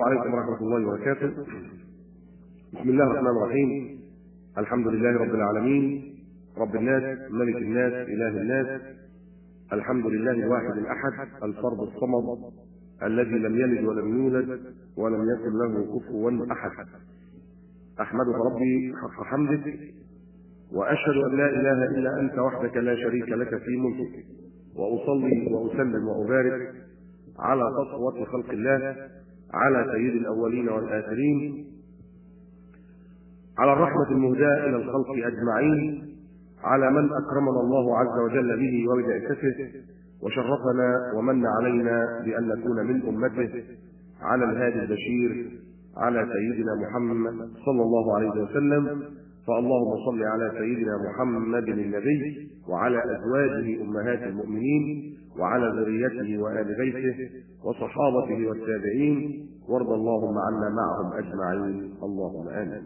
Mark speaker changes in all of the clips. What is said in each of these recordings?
Speaker 1: عليكم ورحمة الله وبركاته بسم الله الرحمن الرحيم الحمد لله رب العالمين رب الناس ملك الناس إله الناس الحمد لله الواحد الأحد الفرد الصمد الذي لم يلد ولم يولد ولم يكن له كفوا أحد أحمدك ربي حق حمدك وأشهد أن لا إله إلا أنت وحدك لا شريك لك في ملكك وأصلي وأسلم وأبارك على صفوة خلق الله على سيد الأولين والآخرين على الرحمة المهداة إلى الخلق أجمعين على من أكرمنا الله عز وجل به وببعثته وشرفنا ومن علينا بأن نكون من أمته على الهادي البشير على سيدنا محمد صلى الله عليه وسلم فاللهم صل على سيدنا محمد النبي وعلى أزواجه أمهات المؤمنين وعلى ذريته وآل بيته وصحابته والتابعين وارض اللهم عنا معهم أجمعين اللهم آمين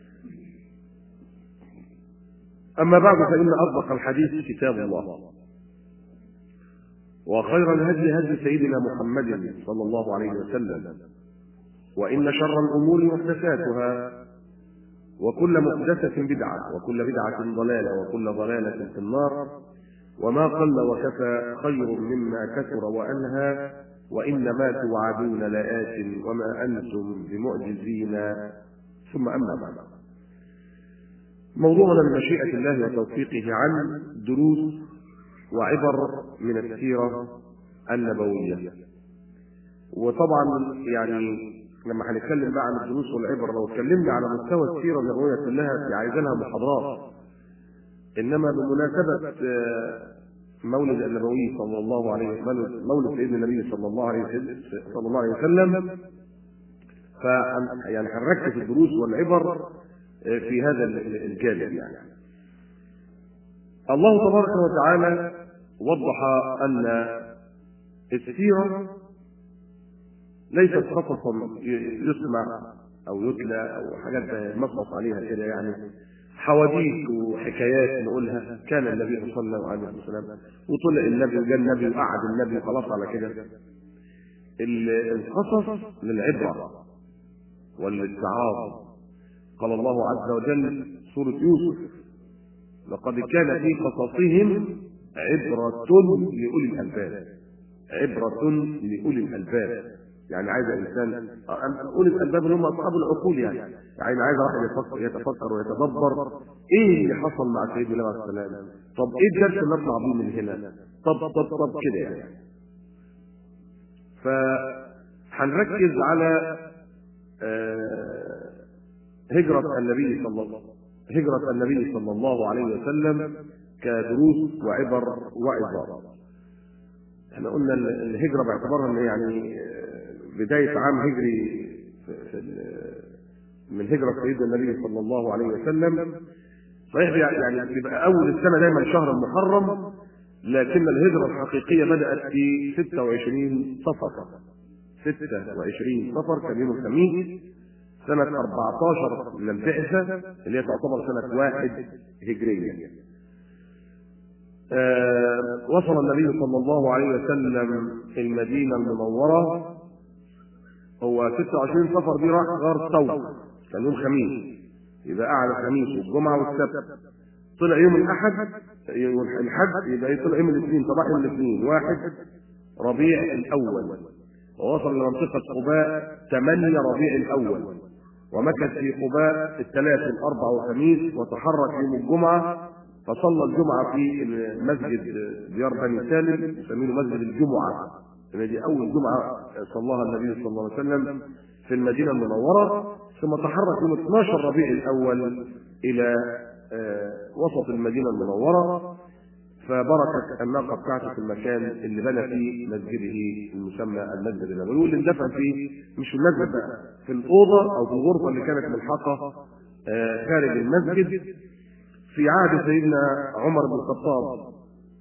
Speaker 1: أما بعد فإن أصدق الحديث كتاب الله وخير الهدي هدي سيدنا محمد صلى الله عليه وسلم وإن شر الأمور محدثاتها وكل محدثة بدعة وكل بدعة ضلالة وكل ضلالة في النار وما قل وكفى خير مما كثر وأنهى وإنما توعدون لآت وما أنتم بمعجزين ثم أما بعد موضوعنا بمشيئة الله وتوفيقه عن دروس وعبر من السيرة النبوية وطبعا يعني لما هنتكلم بقى عن الدروس والعبر لو اتكلمنا على مستوى السيرة النبوية كلها عايزين لها محاضرات إنما بمناسبة مولد النبوي صلى الله عليه وسلم مولد سيدنا النبي صلى الله عليه وسلم صلى الله عليه وسلم ف يعني هنركز الدروس والعبر في هذا الجانب يعني الله تبارك وتعالى وضح ان السيره ليست قصصا يسمع او يتلى او حاجات نقص عليها كده يعني حواديت وحكايات نقولها كان النبي صلى الله عليه وسلم وطلع النبي وجاء النبي وقعد النبي خلاص على كده القصص للعبره والاتعاظ قال الله عز وجل سورة يوسف لقد كان في قصصهم عبرة لأولي الألباب عبرة لأولي الألباب يعني عايز الإنسان أولي الألباب اللي هم أصحاب العقول يعني يعني عايز واحد يفكر يتفكر ويتدبر إيه اللي حصل مع سيدنا النبي عليه السلام طب إيه الدرس اللي نطلع بيه من هنا طب طب طب كده يعني فهنركز على آه هجرة النبي صلى الله هجرة النبي صلى الله عليه وسلم كدروس وعبر وعظات. احنا قلنا الهجرة باعتبارها ان يعني بداية عام هجري من هجرة سيدنا النبي صلى الله عليه وسلم صحيح يعني بيبقى أول السنة دايما شهر المحرم لكن الهجرة الحقيقية بدأت في 26 صفر 26 صفر كان يوم الخميس سنة 14 من البعثة اللي هي تعتبر سنة واحد هجرية. آه وصل النبي صلى الله عليه وسلم المدينة المنورة هو 26 صفر دي راح غار ثور كان يوم خميس يبقى قعد الخميس والجمعة والسبت طلع يوم الأحد يوم الحد يبقى طلع يوم الاثنين صباح يوم الاثنين واحد ربيع الأول ووصل لمنطقة قباء 8 ربيع الأول ومكث في قباء الثلاث الاربع والخميس وتحرك يوم الجمعه فصلى الجمعه في مسجد ديار بني سالم يسمونه مسجد الجمعه لان دي اول جمعه صلاها النبي صلى الله عليه وسلم في المدينه المنوره ثم تحرك يوم 12 ربيع الاول الى وسط المدينه المنوره فبركت الناقه بتاعته في المكان اللي بنى فيه مسجده المسمى المسجد النبوي واللي اندفن فيه مش في المسجد بقى في الاوضه او في الغرفه اللي كانت ملحقه خارج المسجد في عهد سيدنا عمر بن الخطاب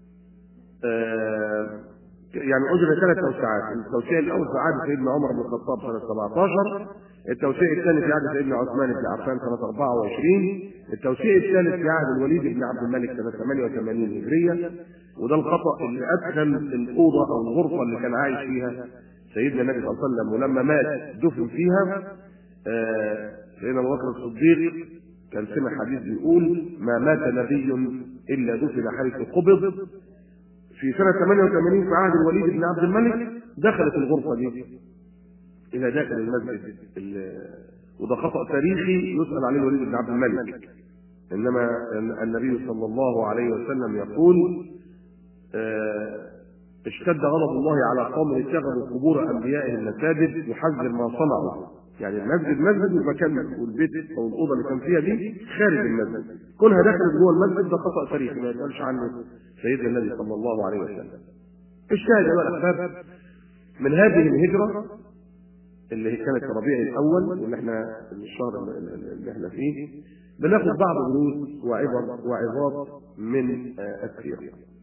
Speaker 1: يعني اجري ثلاث توسعات التوسيع الاول في عهد سيدنا عمر بن الخطاب سنه 17 التوسيع الثاني في عهد سيدنا عثمان بن عفان سنه 24 التوسيع الثالث في عهد الوليد بن عبد الملك سنه 88 هجريه وده الخطا اللي ادخل الاوضه او الغرفه اللي كان عايش فيها سيدنا النبي صلى الله عليه وسلم ولما مات دفن فيها آه، سيدنا ابو بكر الصديق كان سمع حديث بيقول ما مات نبي الا دفن حيث قبض في سنه 88 في عهد الوليد بن عبد الملك دخلت الغرفه دي الى داخل المسجد ال- وده خطا تاريخي يسال عليه الوليد بن عبد الملك انما النبي صلى الله عليه وسلم يقول آه، اشتد غضب الله على قوم اتخذوا قبور انبيائهم مساجد يحذر ما صنعوا يعني المسجد مسجد والمكان والبيت او الاوضه اللي كان فيها دي خارج المسجد كونها دخلت جوه المسجد ده خطا تاريخي ما يقالش عنه سيدنا النبي صلى الله عليه وسلم الشاهد يا الاحباب من هذه الهجره اللي هي كانت في ربيع الاول واللي احنا الشهر اللي احنا فيه بناخد بعض دروس وعبر وعظات من آه، السيره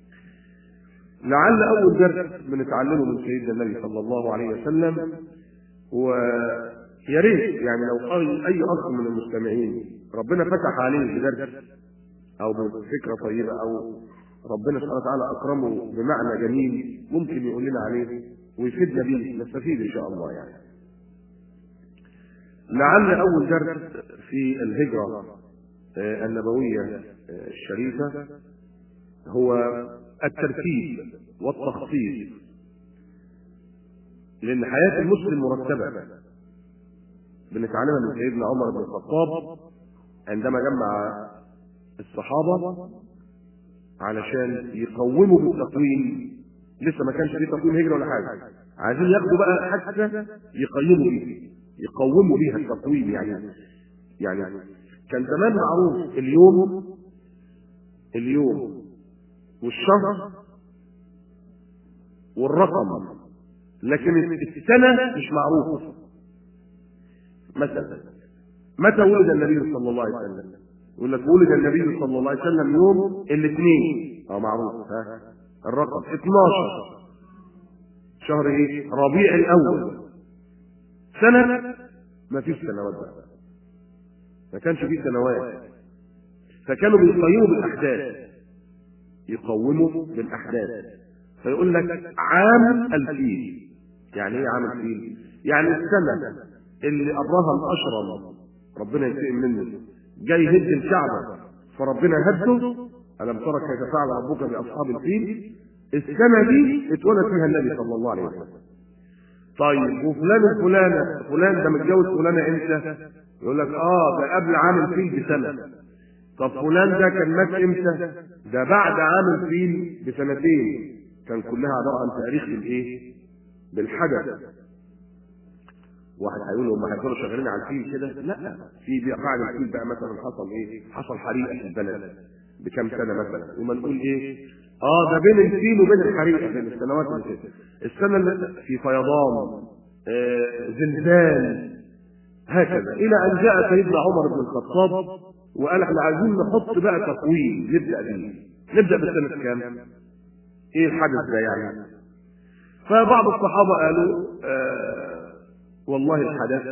Speaker 1: لعل اول درس بنتعلمه من سيدنا النبي صلى الله عليه وسلم ويا ريت يعني لو قال اي اخ من المستمعين ربنا فتح عليه بدرس او بفكره طيبه او ربنا سبحانه وتعالى اكرمه بمعنى جميل ممكن يقول لنا عليه ويفيدنا بيه نستفيد ان شاء الله يعني. لعل اول درس في الهجره آه، النبويه آه، الشريفه هو الترتيب والتخطيط لان حياه المسلم مرتبه بنتعلمها من سيدنا عمر بن الخطاب عندما جمع الصحابه علشان يقوموا بالتقويم لسه ما كانش فيه تقويم هجره ولا حاجه عايزين ياخدوا بقى حتى يقيموا بيها يقوموا بيها التقويم يعني يعني كان زمان معروف اليوم اليوم والشهر والرقم لكن السنة مش معروفة مثلا متى ولد النبي صلى الله عليه وسلم يقول لك ولد النبي صلى الله عليه وسلم يوم الاثنين اه معروف ها الرقم 12 شهر ايه ربيع الاول سنة ما فيش سنوات بقى ما كانش فيه سنوات فكانوا بيقيموا بالاحداث يقوموا بالاحداث فيقول لك عام الفيل يعني ايه عام الفيل يعني السنه اللي قبرها الاشرم ربنا ينتقم منه جاي يهد الكعبه فربنا هده الم ترى كيف فعل ربك باصحاب الفيل السنه دي اتولد فيها النبي صلى الله عليه وسلم طيب وفلان الفلانه فلان ده متجوز فلانه امتى يقول لك اه ده قبل عام الفيل بسنه طب فلان ده كان مات امتى؟ ده بعد عام الفيل بسنتين كان كلها عباره عن تاريخ بالايه؟ بالحدث واحد هيقول هم هيفضلوا شغالين على الفيل كده؟ لا في بقى بعد الفيل بقى مثلا حصل ايه؟ حصل حريقه في البلد بكام سنه مثلا وما نقول ايه؟ اه ده بين الفيل وبين الحريقه بين السنوات اللي كده السنه اللي في فيضان آه زلزال هكذا الى ان جاء سيدنا عمر بن الخطاب وقال احنا عايزين نحط بقى تقويم نبدا بيه نبدا بالسنه كام؟ ايه الحدث ده يعني؟ فبعض الصحابه قالوا آه والله الحدث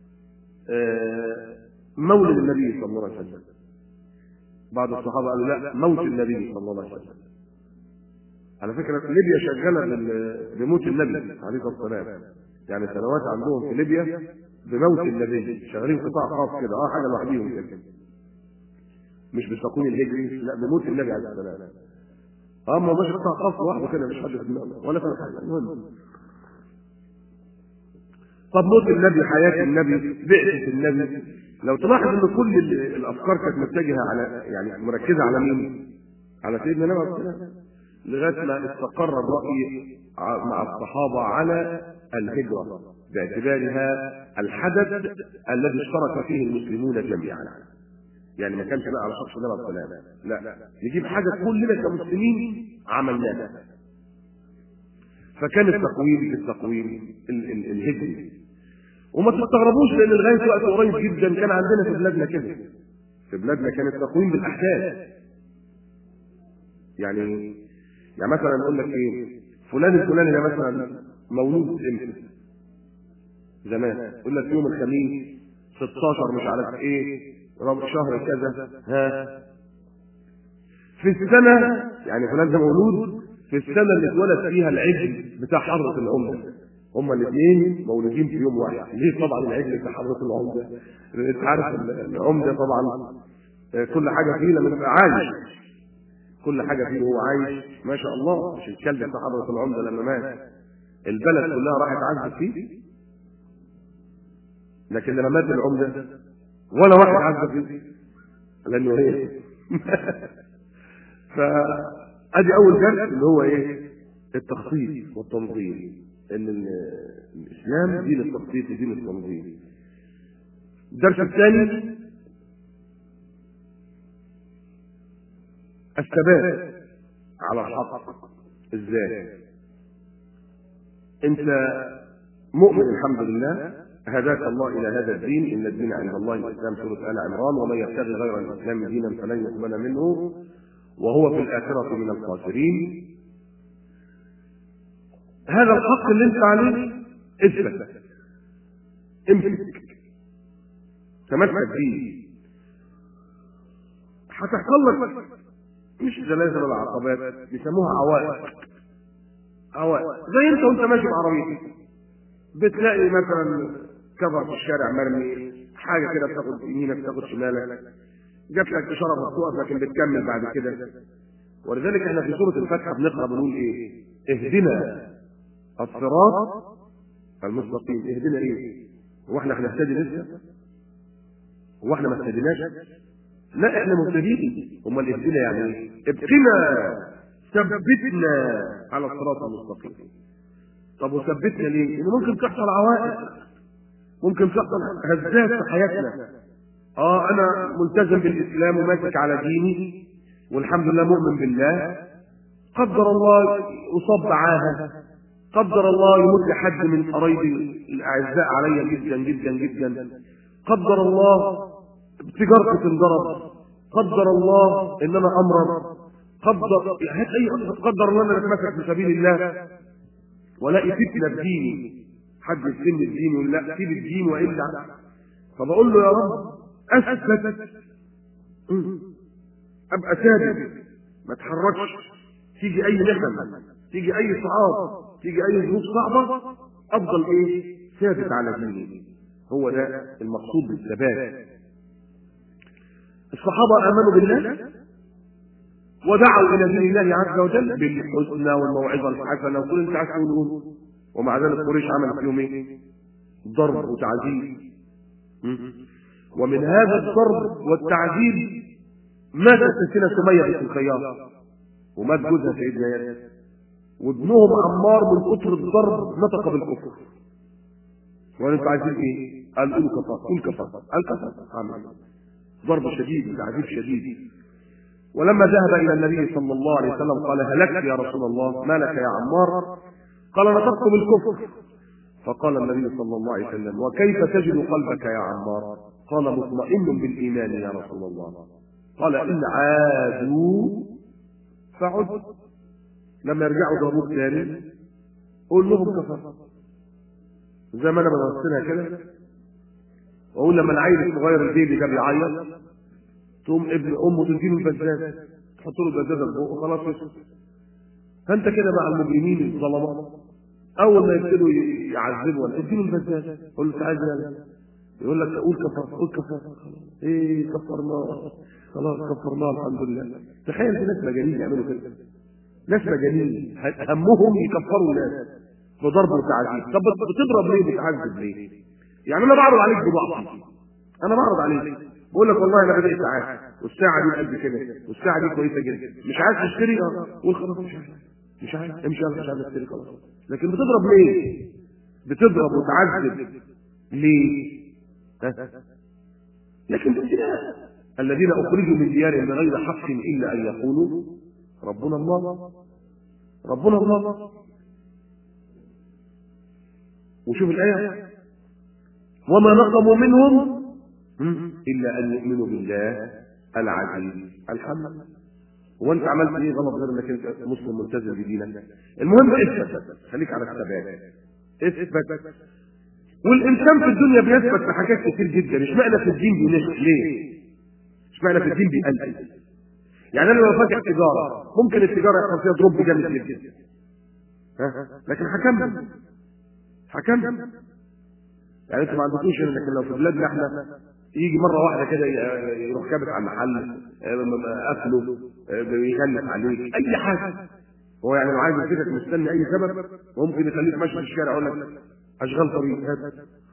Speaker 1: آه مولد النبي صلى الله عليه وسلم بعض الصحابه قالوا لا موت النبي صلى الله عليه وسلم على فكره ليبيا شغاله بال- بموت النبي عليه الصلاه والسلام يعني سنوات عندهم في ليبيا بموت النبي شغالين قطاع خاص كده اه حاجه لوحديهم كده مش بالتقويم الهجري لا بموت النبي عليه الصلاه والسلام اه ما مش قطاع خاص لوحده كده مش حد في دماغه ولا فاهم حاجه المهم طب موت النبي حياه النبي بعثه النبي لو تلاحظ ان كل ال- الافكار كانت متجهه على يعني مركزه على مين؟ على سيدنا النبي عليه الصلاه والسلام لغايه ما استقر الراي ع- مع الصحابه على الهجره باعتبارها الحدث الذي اشترك فيه المسلمون جميعا يعني ما كانش بقى على شخص النبي عليه الصلاه والسلام لا نجيب حاجه كلنا كمسلمين عملناها فكان التقويم التقويم ال- ال- الهجري وما تستغربوش لان لغايه وقت قريب جدا كان عندنا في بلادنا كده في بلادنا كان التقويم بالاحداث يعني يعني مثلا نقول لك ايه فلان الفلاني ده مثلا مولود امتى زمان يقول لك يوم الخميس 16 مش عارف ايه رب شهر كذا ها في السنة يعني فلان ده مولود في السنة اللي اتولد فيها العجل بتاع حضرة الأمة هما الاثنين مولودين في يوم واحد ليه طبعا العجل في حضره العمده انت عارف العمده طبعا كل حاجه فيه لما يبقى عايش كل حاجه فيه وهو عايش ما شاء الله مش الكلب في حضره العمده لما مات البلد كلها راحت عزت فيه لكن لما مات العمده ولا واحد عزت فيه لانه ايه فادي اول درس اللي هو ايه التخطيط والتنظيم ان الاسلام دين التخطيط ودين التنظيم الدرس الثاني الثبات على الحق ازاي انت مؤمن الحمد لله هداك الله الى هذا الدين ان الدين عند الله الاسلام سوره ال عمران ومن يبتغي غير الاسلام دينا فلن يقبل منه وهو في الاخره من الخاسرين هذا الحق اللي انت عليه اثبت امسك تمسك بيه هتحصل لك مش زلازل ولا عقبات بيسموها عوائق عوائق زي انت وانت ماشي بعربيتك بتلاقي مثلا كفر في الشارع مرمي حاجه كده بتاخد يمينك بتاخد شمالك جات لك اشاره بتقف لكن بتكمل بعد كده ولذلك احنا في سوره الفتح بنقرا بنقول ايه؟ اهدنا الصراط المستقيم اهدنا ايه؟ هو احنا هنهتدي لسه؟ هو احنا ما اهتديناش؟ لا احنا مهتدين امال اهدنا يعني ايه؟ ابقنا ثبتنا على الصراط المستقيم طب وثبتنا ليه؟ لان ممكن تحصل عوائق ممكن تحصل هزات في حياتنا اه انا ملتزم بالاسلام وماسك على ديني والحمد لله مؤمن بالله قدر الله اصاب بعاهه قدر الله يموت لحد من قرايبي الاعزاء علي جدا جدا جدا قدر الله تجارتي تنضرب قدر الله ان انا امرض قدر هات اي قدر الله ان انا اتمسك في سبيل الله والاقي فتنه في ديني حد يفتني الدين يقول لا سيب الدين والا فبقول له يا رب اثبت ابقى ثابت ما اتحركش تيجي اي نعمه تيجي اي صعاب تيجي اي ظروف صعبه افضل ايه ثابت على ديني هو ده المقصود بالثبات الصحابه امنوا بالله ودعوا الى دين الله عز وجل بالحسنى والموعظه الحسنه وكل انت عايز تقوله ومع ذلك قريش عملت فيهم ايه؟ ضرب وتعذيب ومن هذا الضرب والتعذيب ماتت ستنا سميه بنت الخياط ومات جوزها سيدنا ياسر وابنهم عمار من كتر الضرب نطق بالكفر وقال انتوا عايزين ايه؟ قال قولوا كفر قول كفر قال كفر عمل ضرب شديد تعذيب شديد ولما ذهب الى النبي صلى الله عليه وسلم قال هلكت يا رسول الله ما لك يا عمار قال نطقت بالكفر فقال النبي صلى الله عليه وسلم وكيف تجد قلبك يا عمار قال مطمئن بالايمان يا رسول الله قال ان عادوا فعد لما يرجعوا ضربوك تاني قول لهم كفر زي ما انا بمثلها كده واقول لما العيل الصغير البيبي ده بيعيط تقوم ابن امه تديله البزاز تحط له البزازه في بقه خلاص يسكت فانت كده مع المجرمين الظلماء اول ما يبتدوا يعذبوا اديله البزاز قول له تعالى يقول لك قول كفر قول كفر ايه كفرناه خلاص كفرناه الحمد لله تخيل في ناس مجانين يعملوا كده ناس مجانين همهم يكفروا الناس بضرب وتعذيب طب بتضرب ليه بتعذب ليه؟ يعني انا بعرض عليك بضعفي انا بعرض عليك بقول لك والله انا بدات ساعات والساعه دي قد كده والساعه دي كويسه جدا مش عايز تشتري اه قول خلاص مش عايز مش عايز امشي مش عايز اشتري خلاص لكن بتضرب ليه؟ بتضرب وتعذب ليه؟ ها؟ لكن بالابتلاء الذين اخرجوا من ديارهم بغير حق الا ان يقولوا ربنا الله ربنا الله وشوف الايه وما نقموا منهم الا ان يؤمنوا بالله العزيز الحمد هو انت عملت ايه غلط غير انك انت مسلم ملتزم بدينك المهم اثبت خليك على الثبات اثبت والانسان في الدنيا بيثبت في حاجات كتير جدا اشمعنى في الدين بينشف ليه؟ اشمعنى في الدين بيقلل يعني انا لو فاتح تجاره ممكن التجاره يحصل فيها دروب جامد جدا ها لكن هكمل حكم يعني انتوا ما عندكوش هنا لكن لو في بلادنا احنا يجي مره واحده كده يروح كابت على المحل قفله بيغلس عليك اي حاجه هو يعني لو عايز يمسكك مستني اي سبب ممكن يخليك ماشي في الشارع يقول لك اشغال طريق هات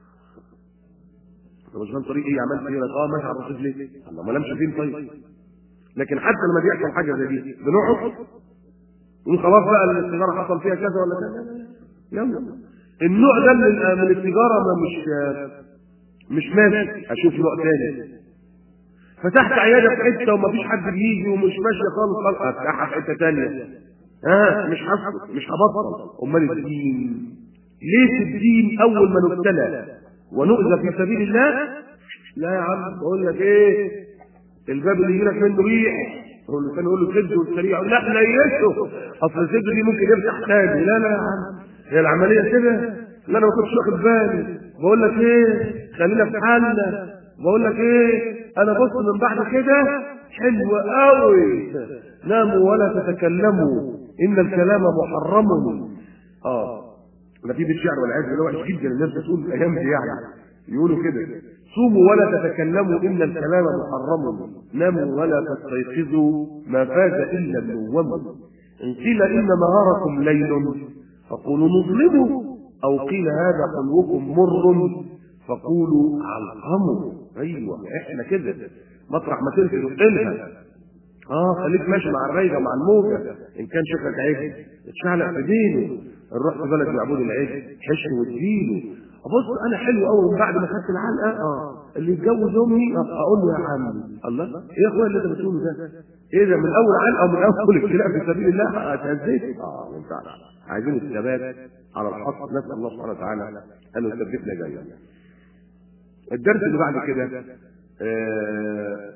Speaker 1: طب اشغال طريق ايه عملت ايه؟ اه ماشي على الرصيف ليه؟ الله ما لمش فين طيب لكن حتى لما بيحصل حاجه زي دي بنقعد نقول خلاص بقى السيجاره حصل فيها كذا ولا كذا يلا النوع ده من من التجاره ما مش مش ماشي اشوف نوع تاني فتحت عياده في حته ومفيش حد بيجي ومش ماشيه خالص خالص افتحها في حته تانيه ها مش هسكت مش هبطل امال الدين ليه في الدين اول ما نبتلى ونؤذى في سبيل الله لا يا عم بقول لك ايه الباب اللي يجيلك منه ريح هو الانسان يقول له سد والسريع لا نيته اصل السد دي ممكن يفتح تاني لا لا يا عم هي العمليه كده لا انا ما كنتش واخد بالي بقول لك ايه خلينا في حالنا بقول لك ايه انا بص من بعد كده حلو قوي ناموا ولا تتكلموا ان الكلام محرم اه نتيجه الشعر والعز اللي وحش جدا الناس بتقول الايام دي يعني يقولوا كده صوموا ولا تتكلموا ان الكلام محرم ناموا ولا تستيقظوا ما فاز الا النوم ان قيل ان نهاركم ليل فقولوا نظلموا او قيل هذا حلوكم مر فقولوا علقموا ايوه احنا كده مطرح ما تنزل قلها اه خليك ماشي مع الريجه ومع الموجه ان كان شكلك عجل اتشعلق في دينه نروح في بلد معبود العجل حشر واديله بص انا حلو قوي من بعد ما خدت العلقه اه اللي يتجوز امي آه اقول له يا عم الله ايه يا اخويا اللي انت بتقوله ده؟ ايه ده من اول علقه ومن اول ابتلاء في سبيل الله اتهزيت؟ اه ما ينفعش عايزين الثبات على الحق نسال الله سبحانه وتعالى ان يثبتنا جميعا. الدرس اللي بعد كده آه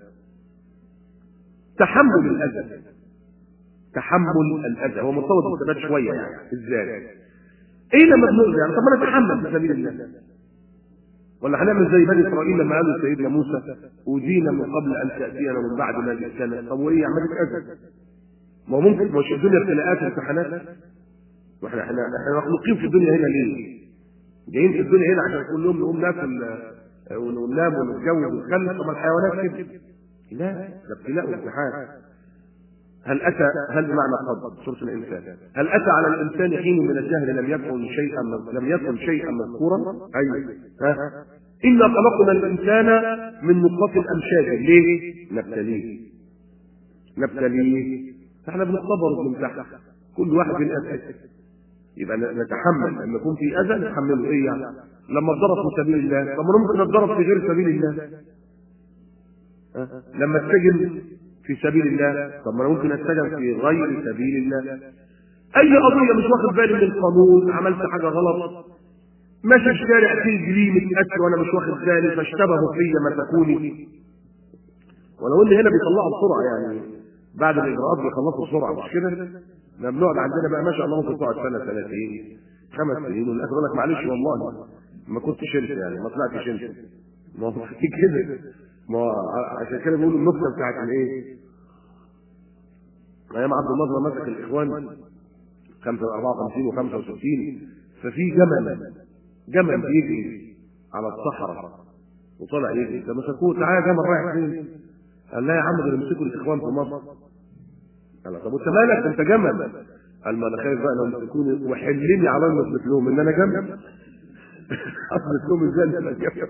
Speaker 1: تحمل الاذى تحمل الاذى هو مرتبط بالثبات شويه يعني ازاي؟ ايه لما بنؤذي يعني طب ما نتحمل في سبيل الله ولا هنعمل زي بني اسرائيل لما قالوا لسيدنا موسى اوذينا من قبل ان تاتينا ومن بعد ما جئتنا طب وايه عملت اذى؟ ما هو ممكن مش الدنيا ابتلاءات وامتحانات واحنا احنا احنا مخلوقين في الدنيا هنا ليه؟ جايين في الدنيا هنا عشان كل يوم نقوم ناكل وننام ونتجوز ونخلف طب الحيوانات كده لا ده ابتلاء وامتحان هل اتى هل بمعنى قد سوره الانسان هل اتى على الانسان حين من الجهل لم يكن شيئا لم يكن شيئا مذكورا ايوه ها انا خلقنا الانسان من نطفه امشاج ليه نبتليه نبتليه فاحنا بنختبر من تحت كل واحد بالاساس يبقى نتحمل لما يكون في اذى نتحمله ايه يعني لما اتضرب في سبيل الله طب ما ممكن اتضرب في غير سبيل الله أه؟ لما اتسجن في سبيل الله طب ما انا ممكن اتسجن في غير سبيل الله اي قضيه مش واخد بالي من القانون عملت حاجه غلط ماشي في الشارع في جريمه قتل وانا مش واخد بالي فاشتبهوا فيا ما تكوني ولو ان هنا بيطلعوا بسرعه يعني بعد الاجراءات بيخلصوا بسرعه مش كده؟ لما بنقعد عندنا بقى ما شاء الله ممكن تقعد سنه سنتين خمس سنين والاخر يقول لك معلش والله ما كنتش انت يعني ما طلعتش انت ما هو في كده ما عشان كده بيقولوا النكته بتاعت الايه؟ ايام عبد الله لما مسك الاخوان 54 و65 ففي جمل جمل بيجري على الصحراء وطلع يجري فمسكوه تعالى جمل رايح فين؟ قال لا يا عم دول مسكوا الاخوان في مصر قال طب وانت مالك انت جمل قال ما انا خايف بقى لو مسكوني وحلني على ما اثبت لهم ان انا جمل اثبت لهم ازاي ان انا جمل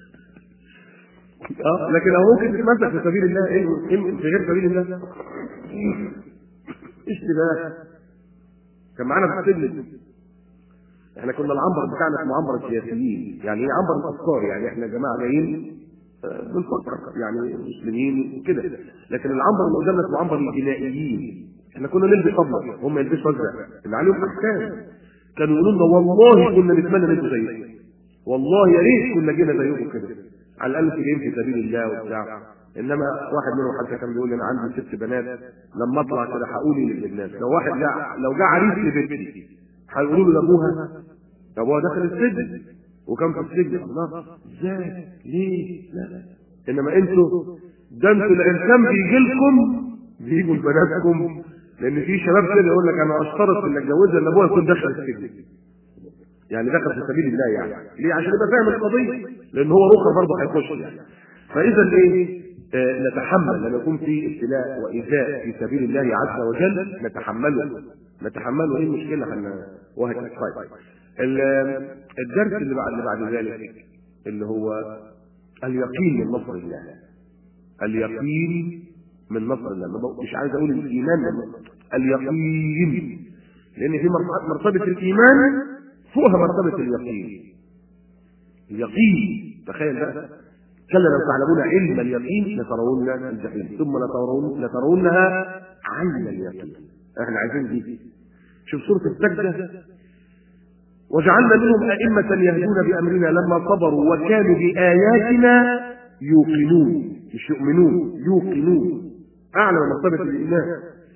Speaker 1: اه لكن هو ممكن تتمسك في سبيل الله ايه في غير سبيل الله اشتباه كان معانا في السجن احنا كنا العنبر بتاعنا اسمه عنبر السياسيين يعني ايه عنبر الافكار يعني احنا جماعه جايين بنفكر يعني مسلمين كده لكن العنبر اللي قدامنا اسمه عنبر الجنائيين احنا كنا نلبس ابيض هم يلبسوا ازرق اللي عليهم احكام كانوا يقولوا لنا والله كنا نتمنى نبقى زيكم والله يا ريت كنا جينا زيكم كده على الاقل في جايين في سبيل الله وبتاع انما واحد منهم حتى كان بيقول لي انا عندي ست بنات لما اطلع كده هقول للناس لو واحد جاء لو جه عريس لبنتي هيقولوا له لابوها ابوها دخل السجن وكان في السجن الله ازاي ليه لا انما انتوا ده انتوا الانسان بيجي لكم بيجوا لبناتكم لان في شباب كده يقول لك انا اشترط ان اتجوزها ان ابوها يكون دخل السجن يعني دخل في سبيل الله يعني ليه عشان يبقى فاهم القضيه لان هو اخر برضه هيخش يعني فاذا ايه آه نتحمل لما يكون في ابتلاء وايذاء في سبيل الله عز وجل نتحمله نتحمله ايه المشكله احنا وهكذا طيب الدرس اللي بعد اللي بعد ذلك اللي هو اليقين من نصر الله اليقين من نصر الله مش عايز اقول الايمان اليقين لان في مرتبه الايمان فوقها مرتبه اليقين اليقين تخيل بقى كلا لو تعلمون علم اليقين لترون الجحيم ثم لترون لترونها عين اليقين احنا عايزين دي شوف سوره السجده وجعلنا منهم أئمة يهدون بأمرنا لما صبروا وكانوا بآياتنا يوقنون مش يؤمنون يوقنون أعلى من مرتبة الإيمان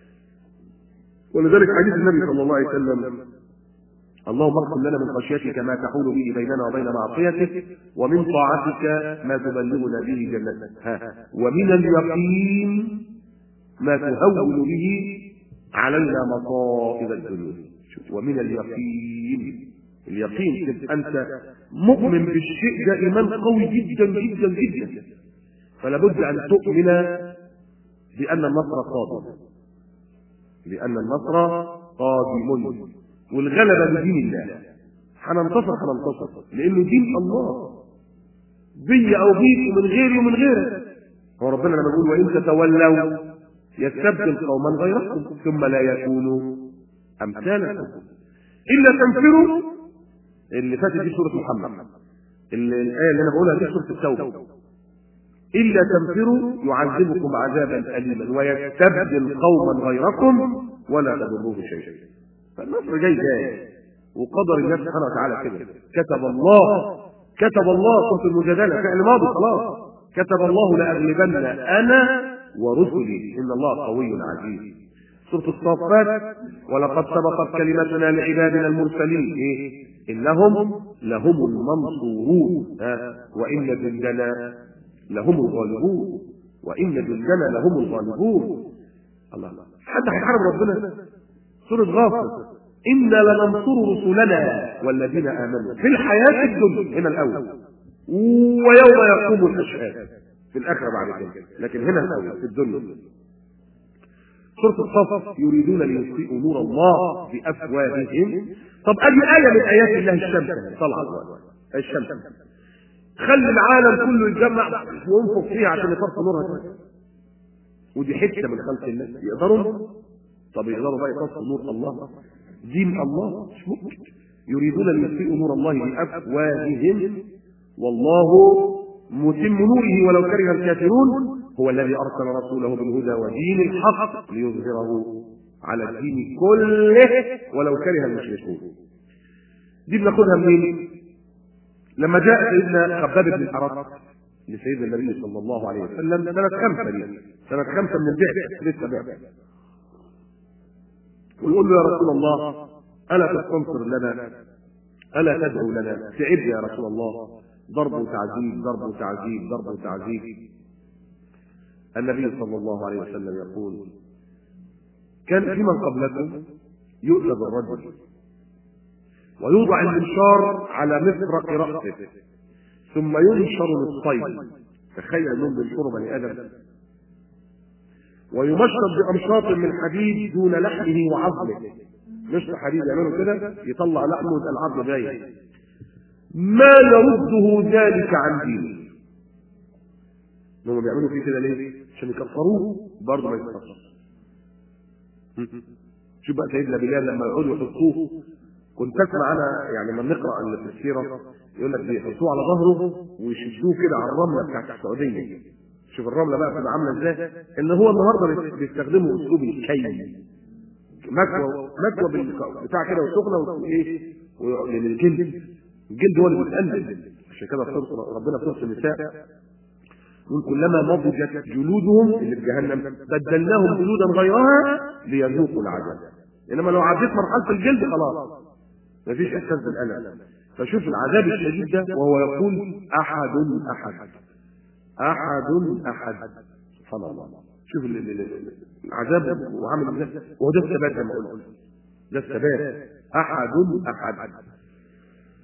Speaker 1: ولذلك حديث النبي صلى الله عليه وسلم اللهم اغفر لنا من خشيتك ما تحول به بيننا وبين معصيتك ومن طاعتك ما تبلغنا به جنتك ها ومن اليقين ما تهون به علينا مصائب الدنيا ومن اليقين اليقين تبقى انت مؤمن بالشيء ده ايمان قوي جدا جدا جدا فلا بد ان تؤمن بان النصر قادم بان النصر قادم والغلبه بدين الله هننتصر هننتصر لانه دين الله بي او بيك ومن غيري ومن غيرك هو ربنا لما بيقول وان تتولوا يستبدل قوما غيركم ثم لا يكونوا امثالكم الا تنفروا اللي فاتت دي سوره محمد اللي الايه اللي انا بقولها دي سوره التوبه الا تنفروا يعذبكم عذابا اليما ويستبدل قوما غيركم ولا تضروه شيئا فالنصر جاي جاي وقدر الله سبحانه وتعالى كده كتب الله كتب الله سوره المجادله فعل ماضي خلاص كتب الله لاغلبن انا ورسلي ان الله قوي عزيز سوره الصافات ولقد سبقت كلمتنا لعبادنا المرسلين ايه انهم لهم المنصورون ها وان جندنا لهم الغالبون وان جندنا لهم الغالبون الله الله حد هيحارب ربنا سوره غافر انا لننصر رسلنا والذين امنوا في الحياه الدنيا هنا الاول ويوم يقوم الاشهاد في الاخره بعد كده لكن هنا الاول في الدنيا سورة الصف يريدون ليطفئوا نور الله بأفواههم طب أي آية من آيات الله الشمس طلع الشمس خلي العالم كله يتجمع وينفخ فيها عشان يطفئ نورها ودي حتة من خلق الله يقدروا طب يقدروا بقى يطفئوا نور الله دين الله مش ممكن يريدون ليطفئوا نور الله بأفواههم والله متم نوره ولو كره الكافرون هو الذي أرسل رسوله بالهدى ودين الحق ليظهره على الدين كله ولو كره المشركون دي بناخدها منين؟ لما جاء سيدنا خباب بن الحرس لسيدنا النبي صلى الله عليه وسلم سنة خمسة دي سنة خمسة من البعث لسه بعث ويقول له يا رسول الله ألا تستنصر لنا ألا تدعو لنا تعب يا رسول الله ضرب وتعذيب ضرب وتعذيب ضرب وتعذيب النبي صلى الله عليه وسلم يقول كان في من قبلكم يؤتى بالرجل ويوضع المنشار على مفرق رأسه ثم ينشر للصيد تخيل انهم بينشروا بني ادم ويمشط بامشاط من حديد دون لحمه وعظمه مش حديد يعملوا كده يطلع لحمه ويبقى العظم باين ما يرده ذلك عن دينه هم بيعملوا فيه كده ليه؟ عشان يكفروه برضه ما يكفرش شوف بقى سيدنا بلال لما يقعدوا يحطوه كنت اسمع انا يعني لما نقرا اللي في السيره يقول لك بيحطوه على ظهره ويشدوه كده على الرمله بتاعت السعوديه شوف الرمله بقى بتبقى عامله ازاي ان هو النهارده بيستخدموا اسلوب الكي مكوى مكوى بتاع كده وسخنه وايه للجلد الجلد هو اللي بيتقلب عشان كده ربنا في سوره النساء يقول كلما نضجت جلودهم اللي في جهنم بدلناهم جلودا غيرها ليذوقوا العذاب انما لو عديت مرحله الجلد خلاص مفيش احساس بالالم فشوف العذاب الشديد ده وهو يقول احد احد احد احد سبحان الله شوف العذاب وعامل ازاي وهو ده الثبات زي ما قلت ده الثبات احد احد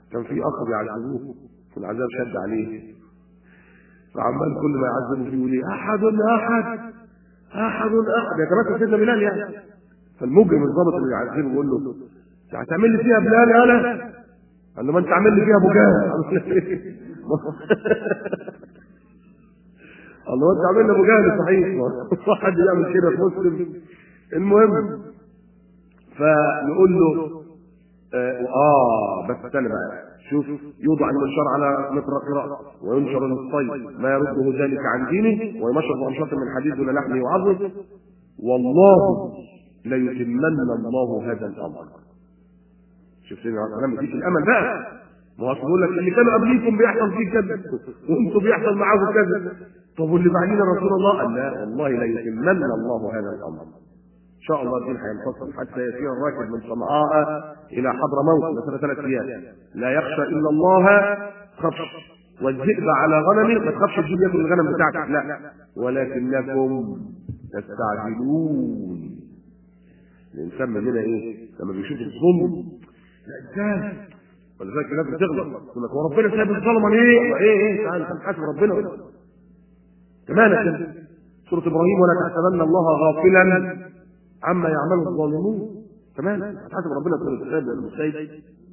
Speaker 1: كان في اخ بيعذبوه في العذاب شد عليه فعمال كل ما يعذبه فيه يقول ايه احد احد احد احد يتمثل سيدنا بلال يعني فالمجرم الضابط اللي يعذبه يقول له انت هتعمل لي فيها بلال انا قال له ما انت عامل لي فيها ابو جهل الله انت عامل لي ابو جهل صحيح ما حد يعمل كده في مسلم المهم فنقول له اه, آه بس استنى بقى شوف يوضع المنشار على مطرق رأسه وينشر الصيد ما يرده ذلك عن دينه ويمشط بأنشاط من حديد دون لحمه وعظمه والله ليتمن الله هذا الأمر شوف سيدنا عليه السلام يديك الأمل بقى ما هو بيقول لك اللي كانوا قبليكم بيحصل فيه كذا وانتم بيحصل معاكم كذا طب واللي بعدين رسول الله قال لا والله ليتمن الله هذا الأمر ان شاء الله الدين هينتصر حتى يسير الراكب من صنعاء الى حضرموت مسافه ثلاث ايام لا يخشى الا الله خفش والذئب على غنمه ما تخافش الذئب ياكل الغنم بتاعتك لا ولكنكم تستعجلون الانسان مننا ايه لما بيشوف الظلم لا ازاي ولذلك الناس بتغلط يقول لك هو ربنا سايب الظلمه ليه؟ ايه ايه تعال انت حاسب ربنا كمان كده سوره ابراهيم ولا تحسبن الله غافلا عما يعمل الظالمون تمام حسب ربنا سبحانه وتعالى المسيد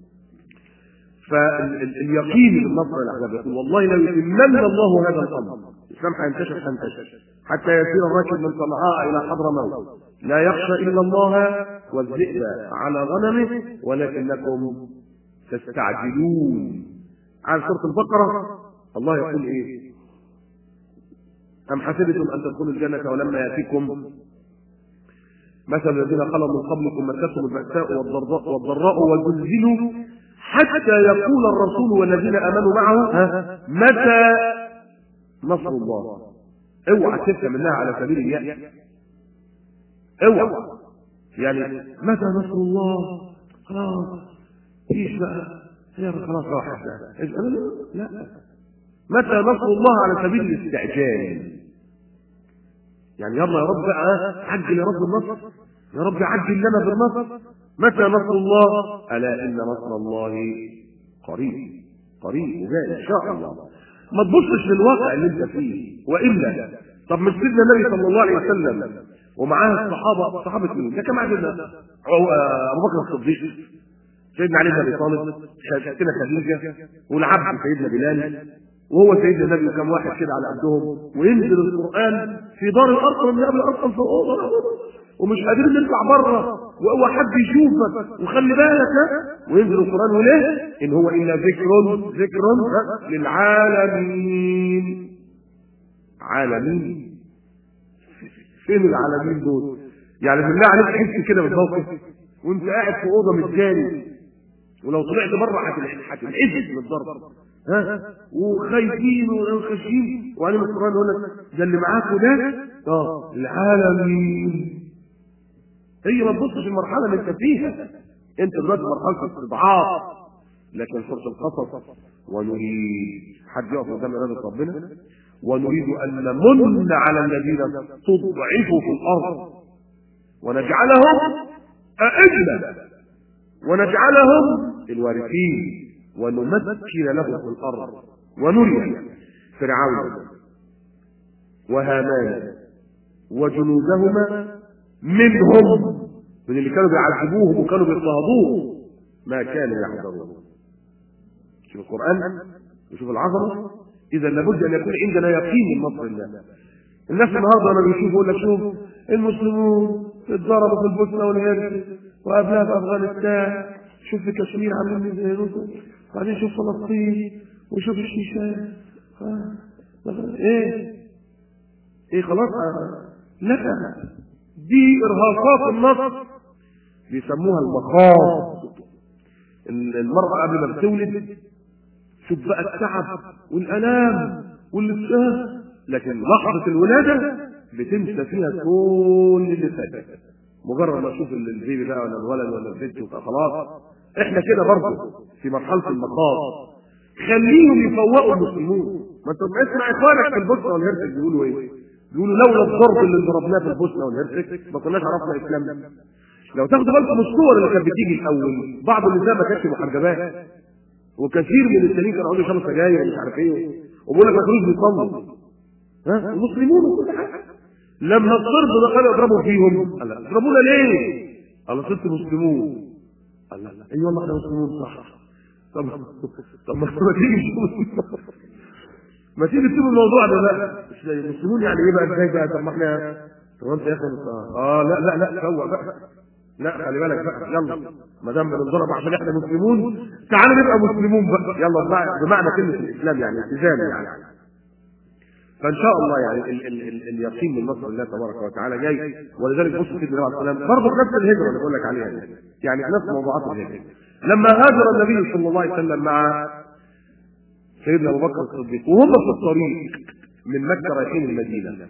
Speaker 1: فاليقين بالنصر الاحزاب يقول والله لو يتمنى الله هذا الامر الاسلام هينتشر هينتشر حتى يسير الراكب من صنعاء الى حضرموت لا يخشى الا الله والذئب على غنمه ولكنكم تستعجلون عن سوره البقره الله يقول ايه ام حسبتم ان تدخلوا الجنه ولما ياتيكم مثل الذين خلوا من قبلكم مستهم البأساء والضراء والضراء وزلزلوا حتى يقول الرسول والذين امنوا معه ها متى نصر الله اوعى تفهم منها على سبيل اليأس اوعى يعني متى نصر الله خلاص ايش بقى يا خلاص راحت لا متى نصر الله على سبيل الاستعجال يعني يلا يا رب عجل يا رب النصر يا رب عجل لنا بالنصر متى نصر الله الا ان نصر الله قريب قريب وجاي ان شاء الله ما تبصش للواقع اللي انت فيه والا طب مش سيدنا النبي صلى الله عليه وسلم ومعاه الصحابه صحابه مين؟ ده كان عندنا ابو بكر الصديق سيدنا علي بن ابي طالب سيدنا خديجه والعبد سيدنا بلال وهو سيدنا النبي وكم واحد كده على قدهم وينزل القران في دار الارقم من قبل الارقم في اوضه ومش قادرين نطلع بره وهو حد يشوفك وخلي بالك وينزل القران وليه؟ ان هو الا ذكر ذكر للعالمين عالمين فين العالمين دول؟ يعني بالله عليك تحس كده بالموقف وانت قاعد في اوضه متجاني ولو طلعت بره هتنعزل من الضرب ها وخايفين وخاشين وعلم القران يقول لك ده اللي معاكوا ده اه العالمين هي ما تبصش المرحله اللي انت فيها انت دلوقتي مرحله استضعاف لكن سوره القصص ونريد حد يقف قدام اراده ربنا ونريد ان نمن على الذين استضعفوا في الارض ونجعلهم ائمه ونجعلهم الوارثين ونمكن له في الارض ونري فرعون وهامان وجنودهما منهم من اللي كانوا بيعذبوهم وكانوا بيضطهدوهم ما كانوا يحذرون شوف القران وشوف العظمه اذا لابد ان يكون عندنا يقين من نصر الله الناس النهارده لما بيشوفوا يقول لك شوف المسلمون اتضربوا في البوسنه والهرس وقبلها في افغانستان شوف في كشمير عاملين زي روسيا وبعدين شوف فلسطين وشوف الشيشان ايه ايه خلاص لا دي ارهاصات النصر بيسموها المخاض المرأة قبل ما بتولد شوف بقى التعب والآلام والإسهال لكن لحظة الولادة بتنسى فيها كل اللي فات مجرد ما اشوف البيبي بقى ولا الولد ولا البنت وبقى خلاص احنا كده برضه في مرحله المخاض خليهم يفوقوا المسلمون ما انت اسمع اخوانك في البوسنه والهرسك بيقولوا ايه؟ بيقولوا لولا الضرب اللي ضربناه في البوسنه والهرسك ما كناش عرفنا اسلامنا لو تاخدوا بالكم الصور اللي كانت بتيجي الاول بعض النساء ما كانتش محجبات وكثير من التانيين كانوا يقعدوا يشربوا سجاير ومش عارف ايه وبيقول لك ما كانوش بيصلوا ها المسلمون وكل حاجه لما الصرب ده كانوا يضربوا فيهم قال لا اضربونا ليه؟ قال ست مسلمون قال لا اي والله احنا مسلمون صح طب طب ما تيجي ما تيجي تسيب الموضوع ده بقى مش المسلمون يعني ايه بقى ازاي بقى طب ما احنا طب انت يا اخي اه لا لا لا سوى بقى لا خلي بالك بقى يلا ما دام بنضرب عشان احنا مسلمون تعالوا نبقى مسلمون بقى يلا بمعنى كلمه الاسلام يعني التزام يعني فان شاء الله يعني ال ال ال اليقين من نصر الله تبارك وتعالى جاي ولذلك بص سيدنا النبي عليه الصلاه برضه في نفس الهجره اللي بقول لك عليها دي يعني في نفس موضوعات الهجره لما هاجر النبي صلى الله عليه وسلم مع سيدنا ابو بكر الصديق وهم في الطريق من مكه رايحين المدينه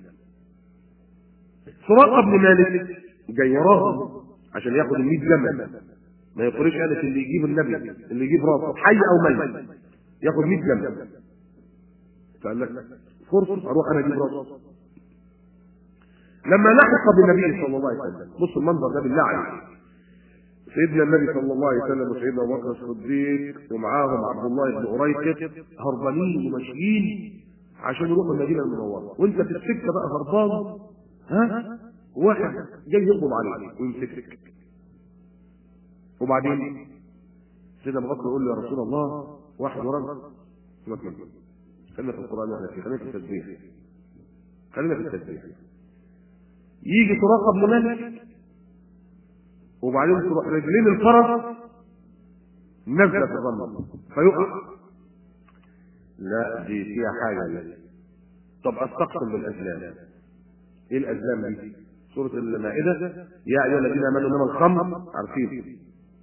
Speaker 1: سراقه بن مالك جاي يراهم عشان ياخد ال 100 جمل ما يقولش قالت اللي يجيب النبي اللي يجيب راسه حي او ميت ياخد 100 جمل فقال لك فرصه اروح انا اجيب راسه لما لحق بالنبي صلى الله عليه وسلم بص المنظر ده بالله عليك سيدنا النبي صلى الله عليه وسلم وسيدنا ابو بكر الصديق ومعاهم عبد الله بن قريش هربانين وماشيين عشان يروحوا المدينه المنوره وانت في السكه بقى هربان ها واحد جاي يقبض عليك ويمسكك وبعدين سيدنا ابو بكر يقول له يا رسول الله واحد ورانا سيبك منه خلينا في القران احنا فيه خلينا في التسبيح خلينا في التسبيح يجي سراقه بن مالك وبعدين تروح رجلين الفرس نزلت الرمل فيقع لا دي فيها حاجه دي طب استقسم بالازلام ايه الازلام دي سوره المائده يا ايها الذين امنوا انما الخمر عارفين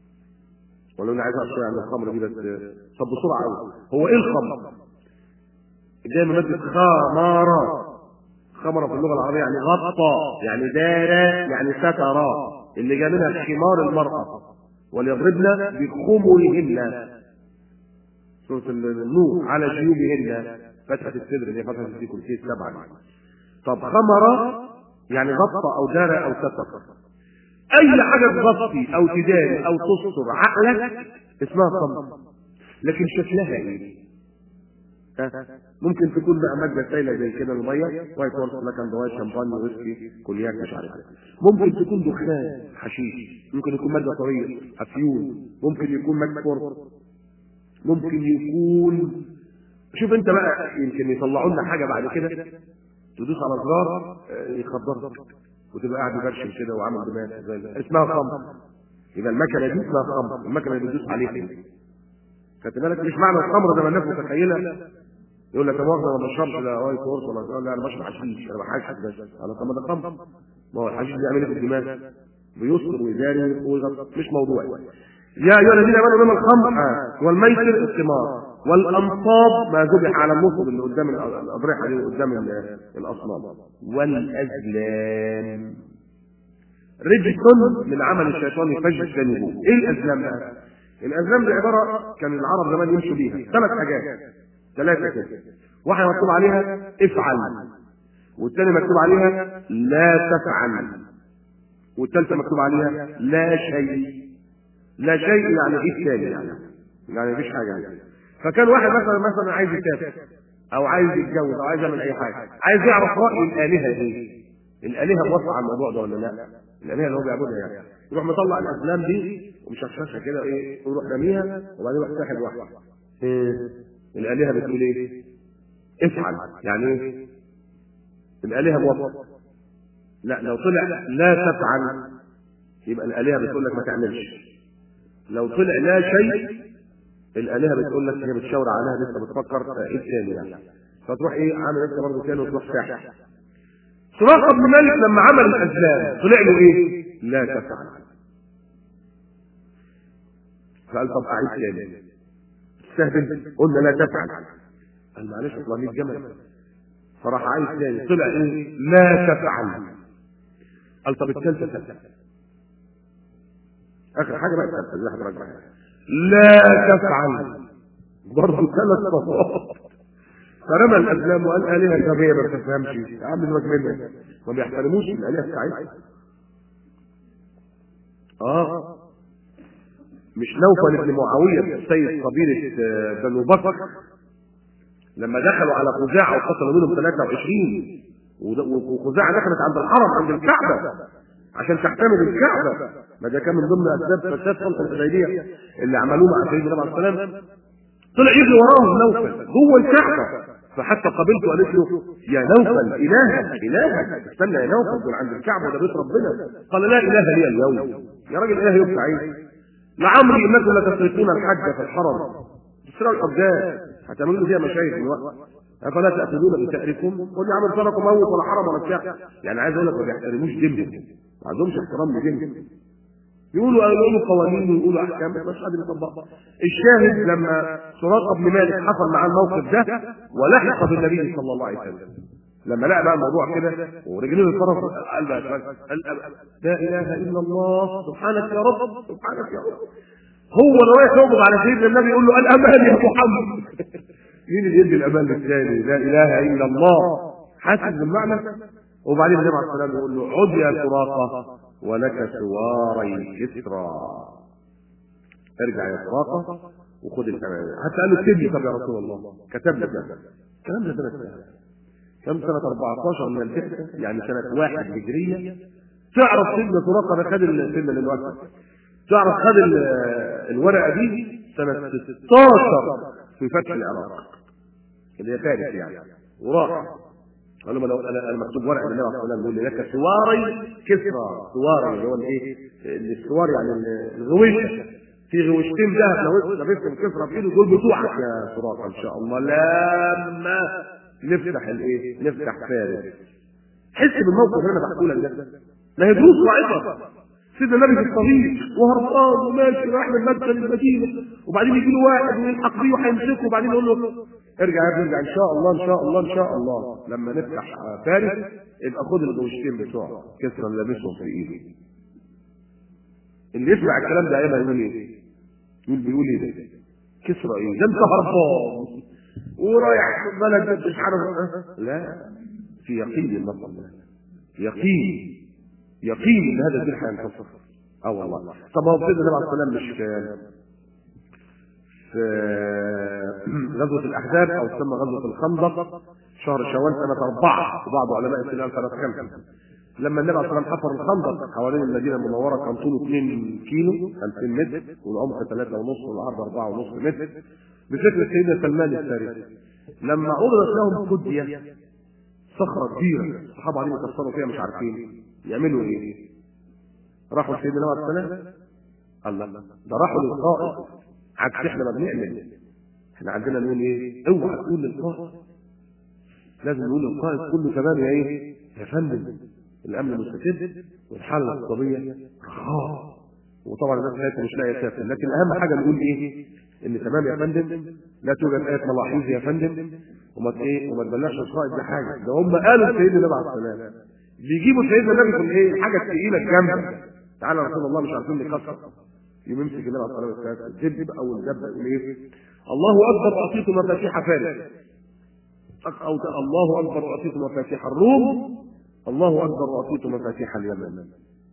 Speaker 1: ولو انا عايز اعرف شويه عن الخمر دي بس طب بسرعه قوي هو ايه الخمر؟ جاي من ماده خمارة خمرة في اللغه العربيه يعني غطى يعني دار يعني ستر اللي جاء منها خمار المراه وليضربن بخمرهن سوره النور على جيوبهن فتحه الصدر اللي هي فتحه في كرسي السبعه طب خمر يعني غطى او دار او ستر اي حاجه تغطي او تداري او تستر عقلك اسمها خمر لكن شكلها ايه ممكن تكون بقى ماده سائله زي كده الميه وايت وورث لكن دواء شامبان ويسكي كولياك مش عارف ممكن تكون دخان حشيش ممكن يكون ماده طريه افيون ممكن يكون ماده فورس ممكن يكون شوف انت بقى يمكن يطلعوا لنا حاجه بعد كده تدوس على زرار يخدرك وتبقى قاعد مبرشم كده وعامل دماغ زي اسمها خمر يبقى المكنه دي اسمها خمر المكنه اللي بتدوس عليها خدت بالك مش معنى الخمر زي ما الناس متخيله يقول لك يا مؤاخذه انا ما بشربش لا وايت هورس ولا يقول لا انا بشرب حشيش انا بحشش بس انا طب ما ده خمر ما هو الحشيش بيعمل ايه في الدماغ بيسكر ويداري ويغطي مش موضوع يا ايها الذين امنوا انما الخمر آه. والميسر الثمار والانصاب ما ذبح على النصب اللي قدام الاضرحه اللي قدام الاصنام والازلام رجس من عمل الشيطان فاجتنبوه ايه الازلام ده؟ الازلام دي عباره كان العرب زمان يمشوا بيها ثلاث حاجات ثلاثه كده واحده مكتوب عليها افعل والثانيه مكتوب عليها لا تفعل والثالثه مكتوب عليها لا شيء لا شيء يعني ايه الثاني يعني يعني مفيش حاجه يعني. فكان واحد مثلا مثلا عايز يسافر او عايز يتجوز او عايز يعمل اي حاجه عايز يعرف راي الالهه ايه الالهه موافقه على الموضوع ده ولا لا الالهه اللي هو بيعبدها يعني يروح مطلع الازلام دي ومشخششها كده ايه ويروح راميها وبعدين يروح ساحب واحده إيه؟ الالهه بتقول ايه افعل يعني ايه الالهه موافقه لا لو طلع لا تفعل يبقى الالهه بتقول لك ما تعملش لو طلع لا شيء الالهه بتقول لك هي بتشاور عليها لسه بتفكر ايه الثاني يعني فتروح ايه عامل انت برضه تاني وتروح ساحب سراقه بن مالك لما عمل الازلام طلع له ايه؟ لا تفعل فقال طب اعيد تاني استهبل قلنا لا تفعل قال معلش اطلع 100 جمل فراح عايز تاني طلع ايه؟ لا تفعل قال طب الثالثه ثالثه اخر حاجه بقى الثالثه اللي هترجعها لا تفعل برضه ثلاث صفات فرمى الازلام وقال الهه غبيه ما بتفهمش يا عم سيبك منها ما بيحترموش الالهه بتاعتها اه مش نوفل بن معاويه سيد قبيله آه، بنو بكر لما دخلوا على خزاعه وقتلوا منهم 23 وده- وخزاعه دخلت عند الحرم عند الكعبه عشان تحتمل الكعبه ما ده كان من ضمن اسباب فساد صلح الحديبيه اللي عملوه مع سيدنا النبي عليه السلام طلع يجري وراهم نوفل جوه الكعبه فحتى قابلته قالت له يا نوفل الهك الهك استنى يا نوفل دول عند الكعبه ده بيت ربنا قال لا اله لي اليوم يا راجل اله يوم سعيد لعمري انكم لتسرقون الحج في الحرم تسرقوا الابدان هتعملوا فيها مشايخ دلوقتي افلا تاخذون بثأركم قل يا عم سرقوا موت ولا حرم ولا بتاع يعني عايز اقول لك ما بيحترموش دينهم ما عندهمش احترام لدينهم يقولوا يقولوا قوانين ويقولوا احكام مش قادر يطبقها الشاهد لما سراقه بن مالك حصل معاه الموقف ده ولحق بالنبي صلى الله عليه وسلم لما لقى بقى الموضوع كده ورجلين الفرس قال بقى قال لا اله الا الله سبحانك يا رب سبحانك يا رب هو لو رايح يقبض على سيدنا النبي يقول له الامان يا محمد مين اللي يدي الامان للثاني لا اله الا الله حاسس بالمعنى وبعدين النبي عليه الصلاه والسلام يقول له عد يا سراقه ولك سواري كسرى ارجع يا سراقه وخد الامان حتى قال له اكتب لي طب يا رسول الله كتب لي كده الكلام ده سنه كام؟ كم سنة 14 من البعثة يعني سنة واحد هجرية تعرف سيدنا سراقة ده خد السنة للوقت تعرف خد ال- الورقة دي سنة 16 في فتح العراق اللي هي فارس يعني وراح قال له لو انا انا مكتوب ورقه النبي عليه الصلاه والسلام بيقول لي لك سواري كسرى سواري اللي هو الايه؟ السوار يعني الغويشه في غويشتين ذهب لو لبستهم كسرى في ايده دول بتوعك يا سراقه ان شاء الله لما نفتح الايه؟ نفتح فارس حس بالموقف اللي انا بحكيه لك ده ما هي دروس واعظه سيدنا النبي في الطريق وهربان وماشي رايح من مكه للمدينه وبعدين يجي له واحد ويلحق بيه وهيمسكه وبعدين يقول له ارجع يا ابني ارجع ان شاء الله ان شاء الله ان شاء الله لما نفتح فارس يبقى خد الغوشتين بتوعه كسرا لابسهم في ايده اللي يسمع الكلام ده ايما يقول ايه؟ يقول بيقول ايه ده؟ كسرى ايه؟ ده انت هربان ورايح بلد مش عارف لا في يقين النصر ده يقين يقين ان هذا الدين هينتصر اه والله طب هو سيدنا النبي عليه الصلاه والسلام مش في في غزوة الأحزاب أو تسمى غزوة الخندق شهر شوال سنة أربعة وبعض علماء السنة سنة خمسة لما النبي عليه الصلاة والسلام حفر الخندق حوالين المدينة المنورة كان طوله 2 كيلو 2000 متر والعمق 3 ونص والعرض 4 ونص متر بفكرة سيدنا سلمان الفارسي لما عرضت لهم فدية صخرة كبيرة الصحابة عليهم يكسروا فيها مش عارفين يعملوا ايه؟ راحوا لسيدنا النبي عليه الصلاة والسلام الله ده راحوا للقائد عكس احنا ما بنعمل احنا عندنا نقول ايه؟ اوعى تقول للقائد لازم نقول للقائد كله تمام يا ايه؟ يا فندم الامن مستتب والحاله الاقتصاديه رخاء وطبعا الناس هيك مش لاقيه تاكل لكن اهم حاجه نقول ايه؟ ان تمام يا فندم لا توجد ايه ملاحظ يا فندم وما ت- ايه وما تبلغش القائد بحاجه ده هم قالوا لسيدنا النبي عليه السلام بيجيبوا سيدنا النبي في الايه؟ الحاجه الثقيله الجامده تعالى يا رسول الله مش عارفين نكسر يقوم يمسك النبي عليه الصلاه والسلام الدب او الدب يقول ايه؟ الله اكبر اعطيت مفاتيح فارس أو الله اكبر اعطيت مفاتيح الروم الله اكبر واعطيت مفاتيح اليمن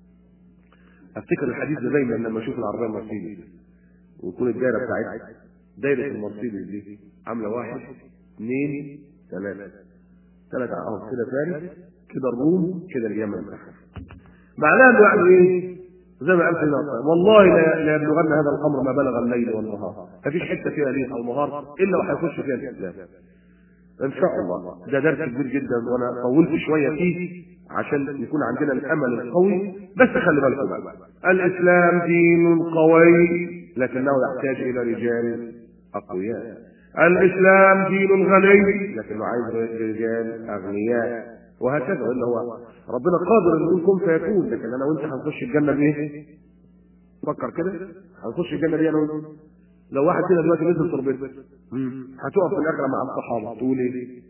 Speaker 1: افتكر الحديث ده دايما لما اشوف العربيه المرسيدس ويكون الدايره بتاعتها دايره المرسيدس دي عامله واحد اثنين ثلاثه ثلاثه اهو كده فارس كده الروم كده اليمن معناها انه يعني ايه زي ما قال سيدنا عثمان، والله لا لا يبلغن هذا الامر ما بلغ الليل والنهار مفيش حته فيها ليل او نهار الا وهيخش فيها الاسلام ان شاء الله ده درس كبير جدا وانا طولت شويه فيه عشان يكون عندنا الامل القوي بس خلي بالكم بقى الاسلام دين قوي لكنه يحتاج الى رجال اقوياء الاسلام دين غني لكنه عايز رجال اغنياء وهكذا والا هو ربنا قادر ان يقول كن فيكون لكن انا وانت هنخش الجنه بايه؟ فكر كده هنخش الجنه دي انا وانت لو واحد فينا دلوقتي نزل تربته هتقف في الاخره مع الصحابه تقول ايه؟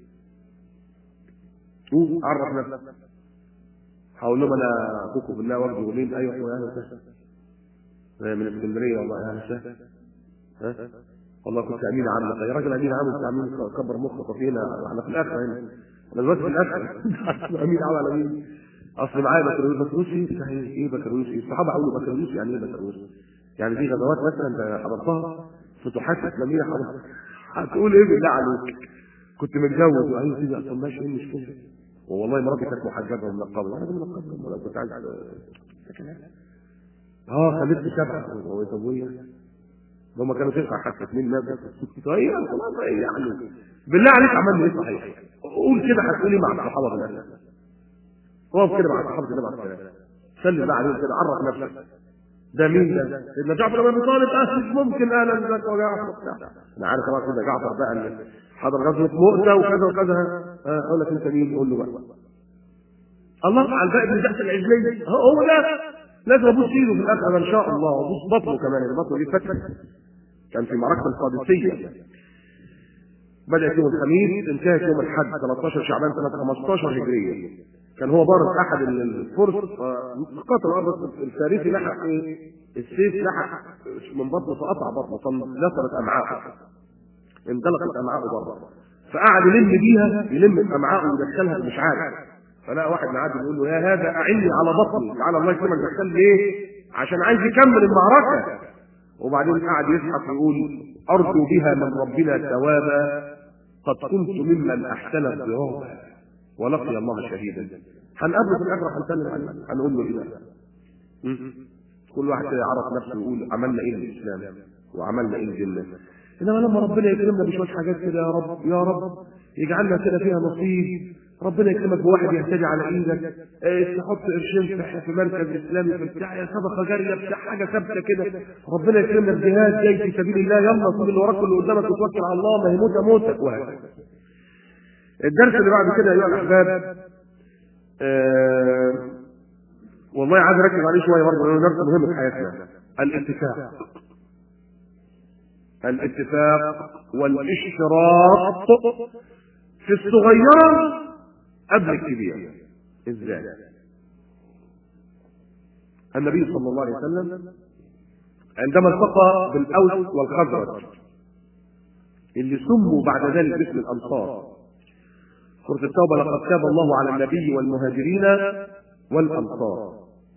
Speaker 1: قول عرف نفسك هقول لهم انا اخوكم بالله وجه ولين ايوه يا اهلا وسهلا من اسكندريه والله يا اهلا وسهلا ها والله كنت امين عام يا راجل امين عام كنت امين كبر مخك فينا احنا في الاخره هنا انا دلوقتي في الاخره امين عام على مين اصل معايا بكالوريوس بكالوريوس ايه صحيح ايه بكالوريوس ايه الصحابه قالوا بكالوريوس يعني ايه بكالوريوس يعني في غزوات مثلا انت حضرتها فتوحات اسلاميه حضرتها هتقول ايه بالله عليك كنت متجوز وايوه كده طب ماشي ايه المشكله والله مراتي كانت محجبه ومنقبه انا منقبه ولا كنت عايز اه خليت سبعه هو طب ويه هم كانوا تسعه حتى اثنين مات طيب خلاص ايه يعني بالله عليك عملنا ايه صحيح قول كده هتقولي مع الصحابه بالله اقف كده مع الصحابه كده مع السلامه سلم بقى عليهم كده عرف نفسك ده مين ده؟ سيدنا جعفر بن ابي طالب اسف ممكن اهلا بك وجعفر انا عارف خلاص كده جعفر بقى اللي حضر غزوه مؤتة وكذا وكذا اقول لك انت مين؟ قول له بقى الله على الباقي بن جحش العجلي هو ده لازم ابوس ايده في الاخر ان شاء الله وابوس بطنه كمان البطن دي فتره كان في معركه القادسيه بدات يوم الخميس انتهت يوم الاحد 13 شعبان سنه 15 هجريه كان هو بارز احد الفرس قتل الارض الفارسي لحق ايه السيف لحق من بطنه فقطع بطنه فانلسرت امعاءه اندلقت امعاءه بره فقعد يلم بيها يلم امعاءه ويدخلها مش عارف فلقى واحد معدي بيقول له يا هذا اعني على بطني تعالى الله يكرمك دخل ليه عشان عايز يكمل المعركه وبعدين قعد يضحك ويقول ارجو بها من ربنا ثوابا قد كنت ممن احسن الضرابه ولقي الله شهيدا هنقابله في الاخره هنسلم عليه هنقول له ايه بقى كل واحد كده يعرف نفسه ويقول عملنا ايه للاسلام وعملنا ايه للجنه انما لما ربنا يكرمنا بشويه حاجات كده يا رب يا رب يجعلنا كده فيها نصيب ربنا يكرمك بواحد يهتدي على ايدك اه تحط قرشين في في مركز اسلامي في بتاع يا صدقه جاريه بتاع حاجه ثابته كده ربنا يكرمنا بجهاد جاي في سبيل الله يلا خد اللي وراك واللي قدامك وتوكل على الله ما هي موتة موتك وهكذا الدرس اللي بعد كده ايها الاحباب آه والله عايز اركز عليه شويه برضه لانه درس مهم في حياتنا الاتفاق الاتفاق والاشتراط في الصغيرة قبل الكبير ازاي النبي صلى الله عليه وسلم عندما التقى بالاوس والخزرج اللي سموا بعد ذلك باسم الانصار سورة التوبة لقد تاب الله على النبي والمهاجرين والأنصار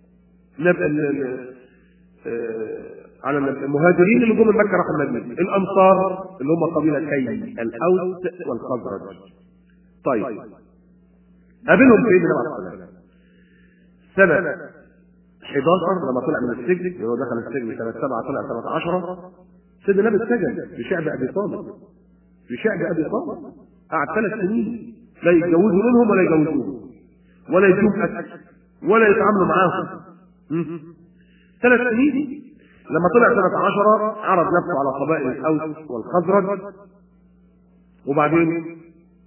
Speaker 1: على المهاجرين اللي جم من مكة راحوا المدينة الأنصار اللي هم قبيلة كي الأوس والخزرج طيب قابلهم سيدنا النبي عليه الصلاة سنة 11 لما طلع من السجن هو دخل السجن سنة 7 طلع سنة 10 سيدنا النبي اتسجن في شعب أبي طالب في شعب أبي طالب قعد ثلاث سنين لا يتجوزوا منهم ولا يجوزوهم ولا يدوم أكل ولا يتعاملوا معاهم ثلاث سنين لما طلع سنة عشرة عرض نفسه على قبائل الأوس والخزرج وبعدين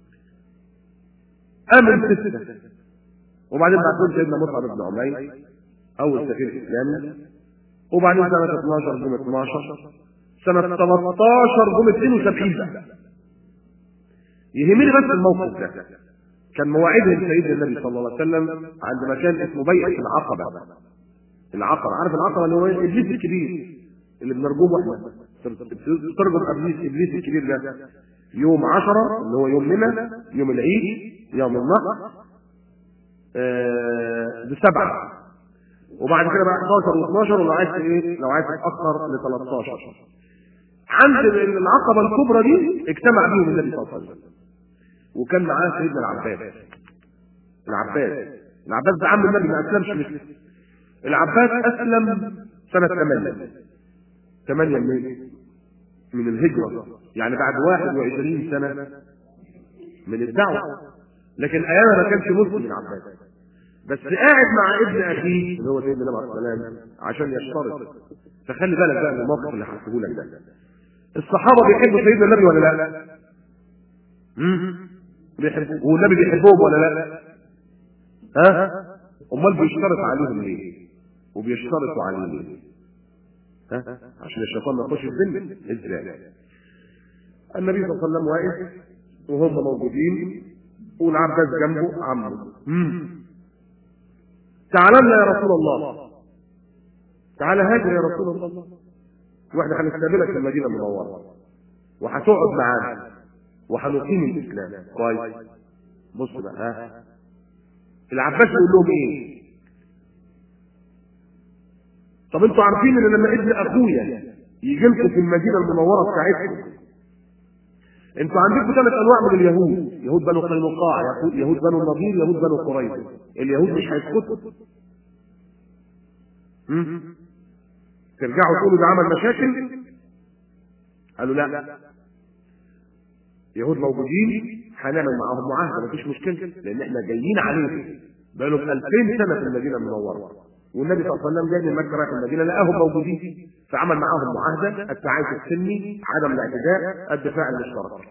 Speaker 1: آمن ستة وبعدين بعد سيدنا مصعب بن عمير أول سفير إسلامي وبعدين سنة 12 جم 12 سنة 13 جم 72 بقى يهمني بس الموقف ده كان مواعيدهم سيدنا النبي صلى الله عليه وسلم عند مكان اسمه بيعة العقبة العقبة عارف العقبة اللي هو ابليس الكبير اللي بنرجوه احنا ترجم ابليس ابليس الكبير ده يوم عشرة اللي هو يوم منى يوم العيد يوم النحر آه بسبعة وبعد كده بقى 11 و12 ولو عايز ايه لو عايز تتاخر ل 13 عند العقبه الكبرى دي اجتمع بيهم النبي صلى الله عليه وسلم وكان معاه سيدنا العباس العباس العباس ده عم النبي ما اسلمش مثله العباس اسلم سنه 8 8 من من الهجره يعني بعد 21 سنه من الدعوه لكن ايامها ما كانش مسلم العباس بس قاعد مع ابن اخيه اللي هو سيدنا النبي عليه السلام عشان يشترط فخلي بالك بقى من الموقف اللي هحكيه لك ده الصحابه بيحبوا سيدنا النبي ولا لا؟ بيحبوه والنبي بيحبهم ولا لا؟ ها؟ امال بيشترط عليهم ليه؟ وبيشترطوا عليه ليه؟ ها؟ عشان الشيطان ما يخش الذل ازاي؟ النبي صلى الله عليه وسلم واقف وهم موجودين والعباس جنبه عمه تعال لنا يا رسول الله تعال هاجر يا رسول الله واحنا هنستقبلك في المدينه المنوره وهتقعد معانا وهنقيم الاسلام كويس بص بقى ها العباس يقول لهم ايه طب انتوا عارفين ان لما ابن اخويا يجي لكم في المدينه المنوره بتاعتكم انتوا عندكم ثلاث انواع من اليهود يهود بنو قينقاع يهود- يهود بنو النضير يهود بنو قريظه اليهود مش هيسكتوا هم؟ ترجعوا تقولوا ده عمل مشاكل قالوا لا يهود موجودين هنعمل معاهم معاهده مفيش مشكله لان احنا جايين عليهم بقالهم 2000 سنه في المدينه المنوره والنبي صلى الله عليه وسلم جاي من مكه رايح المدينه لقاهم موجودين فعمل معاهم معاهده التعايش السني عدم الاعتداء الدفاع المشترك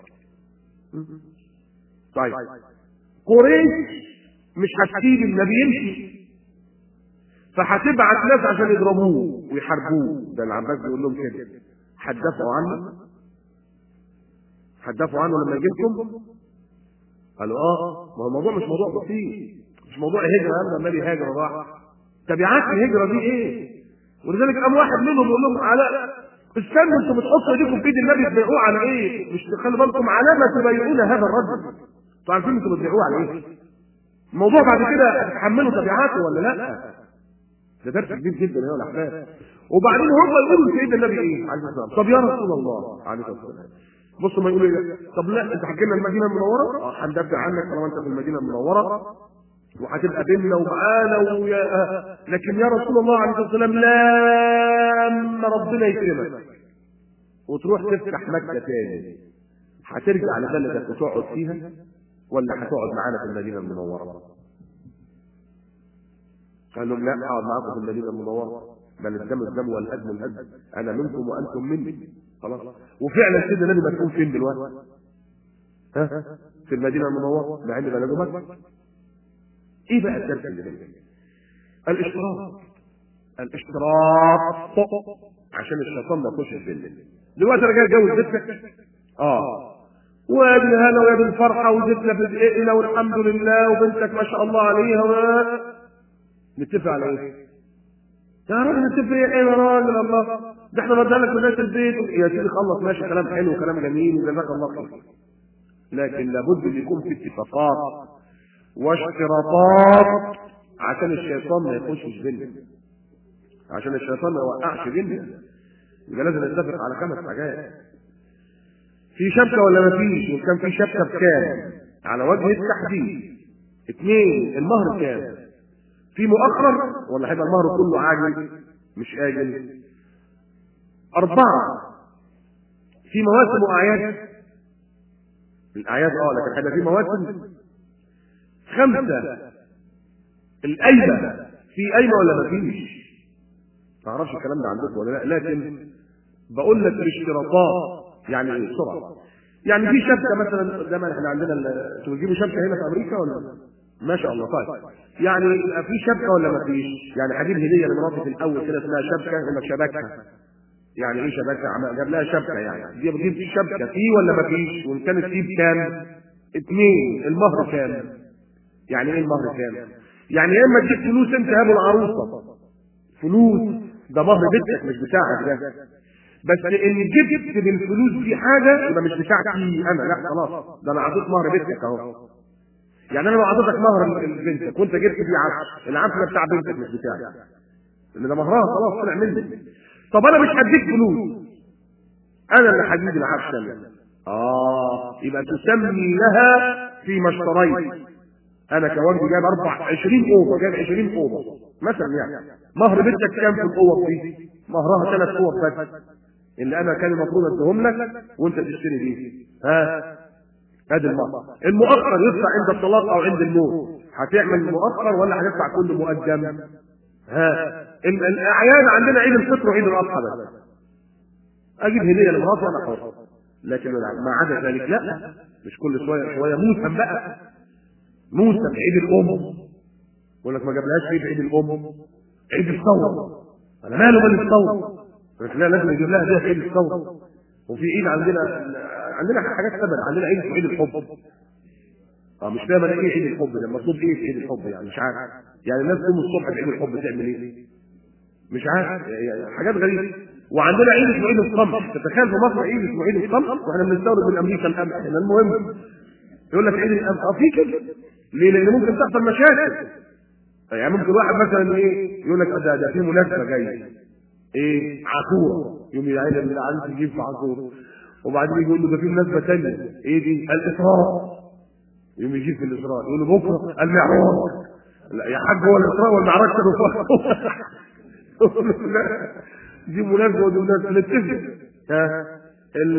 Speaker 1: طيب قريش مش هتسيب النبي يمشي فهتبعت ناس عشان يضربوه ويحاربوه ده العباس بيقول لهم كده هتدافعوا عنه هتدافعوا عنه لما يجي لكم قالوا اه ما هو الموضوع مش موضوع بسيط مش موضوع هجره قال النبي هاجر وراح تبعات الهجره دي ايه ولذلك قام واحد منهم يقول لهم على استنوا انتوا بتحطوا ايديكم في ايد النبي تبيعوه على ايه؟ مش تخلوا بالكم على ما تبايعون هذا الرجل. انتوا عارفين انتوا بتبيعوه على ايه؟ الموضوع بعد كده هتتحملوا تبعاته ولا لا؟ ده درس كبير جدا يا الاحباب. وبعدين هم يقولوا لسيدنا النبي ايه؟ عليه الصلاه والسلام طب يا رسول الله عليه الصلاه والسلام بصوا ما يقولوا ايه؟ طب لا انت حكينا المدينه المنوره؟ اه هندافع عنك طالما انت في المدينه المنوره وهتبقى بيننا ومعانا ويا لكن يا رسول الله عليه الصلاه والسلام لما ربنا يكرمك وتروح تفتح مكه تاني هترجع لبلدك وتقعد فيها ولا هتقعد معانا في المدينه المنوره؟ قال لهم لا اقعد معاكم في المدينه المنوره بل الدم الدم والادم الادم انا منكم وانتم مني خلاص وفعلا سيدنا النبي مسؤول فين دلوقتي؟ ها؟ في المدينه المنوره مع ان بلده مكه ايه بقى الدرس اللي هنا؟ الاشتراط الاشتراط عشان الشيطان ما يخش في دلوقتي انا جاي اتجوز بنتك اه ويا ابن هلا ويا ابن فرحه وزدنا في دقيقنا والحمد لله وبنتك ما شاء الله عليها و... نتفق على ايه؟ يا راجل نتفق ايه يا راجل الله ده احنا بدنا لك بدايه البيت يا سيدي خلص ماشي كلام حلو وكلام جميل وجزاك الله خير لكن لابد ان يكون في اتفاقات واشتراطات عشان الشيطان ما يخشش بيننا عشان الشيطان ما يوقعش بيننا يبقى لازم نتفق على خمس حاجات في شبكه ولا ما فيش وكان في شبكه بكام على وجه التحديد اثنين المهر كام في مؤخر ولا هيبقى المهر كله عاجل مش آجل أربعة في مواسم وأعياد الأعياد اه لكن هيبقى في مواسم خمسة الأيمة في أيمة ولا ما فيش؟ ما اعرفش الكلام ده عندكم ولا لا لكن بقول لك الاشتراطات يعني ايه بسرعه يعني في شبكه مثلا زي ما احنا عندنا ال- انتوا بتجيبوا شبكه هنا في امريكا ولا ما شاء الله طيب يعني يبقى في شبكه ولا ما فيش؟ يعني هجيب هديه لمراتي في الاول كده اسمها شبكه يقول لك شبكها يعني ايه شبكه عم- جاب لها شبكه يعني دي بتجيب شبكه في ولا ما فيش؟ وان كانت في بكام؟ اثنين المهر كام؟ يعني ايه المهر كام؟ يعني يا اما تجيب فلوس انت يا ابو العروسه فلوس ده مهر بنتك مش بتاعك ده بس ان جبت بالفلوس دي حاجه يبقى مش بتاعتي انا لا خلاص ده انا اعطيت مهر بنتك اهو يعني انا لو اعطيتك مهر بنتك وانت جبت بيه عفش العفش ده بتاع بنتك مش بتاعك لان ده مهرها خلاص طلع مني طب انا مش هديك فلوس انا اللي هجيب العفش انا اه يبقى تسمي لها فيما اشتريت انا كوالدي جايب اربع 20 اوضه جايب 20 اوضه مثلا يعني مهر بنتك كام في الاوض دي؟ مهرها ثلاث اوض بس اللي انا كان المفروض اديهم لك وانت تشتري بيه ها ادي المهر المؤخر يدفع عند الطلاق او عند الموت هتعمل مؤخر ولا هتدفع كل مقدم ها ال- الاعياد عندنا عيد الفطر وعيد الاضحى بس اجيب هديه لمراتي وانا حر لكن ما عدا ذلك لا مش كل شويه شويه موسم بقى موسم عيد الام يقول لك ما جابلهاش عيد عيد الام عيد الثوره انا ماله مال الثوره يقول لك لا لازم يجيب لها ده عيد الثوره وفي عيد عندنا عندنا حاجات ثبت عندنا عيد اسمه عيد الحب اه مش فاهم انا ايه عيد الحب ده المطلوب ايه في عيد الحب يعني مش عارف يعني الناس تقوم الصبح بعيد الحب تعمل ايه مش عارف يعني حاجات غريبه وعندنا عيد اسمه عيد القمح تتخيل في مصر عيد اسمه عيد القمح واحنا بنستورد من امريكا القمح احنا المهم يقول لك عيد القمح اه في كده ليه؟ لان ممكن تحصل مشاكل يعني ممكن واحد مثلا ايه يقول لك ده ده في مناسبه جايه ايه عاشوره يوم العيله اللي عايز يجيب في عاشوره وبعدين يقول له ده في مناسبه ثانيه ايه دي؟ الاسراء يوم يجيب في الاسراء يقول له بكره المعراج لا يا حاج هو الاسراء والمعراج كانوا لا دي مناسبه ودي مناسبه نتفق ها ال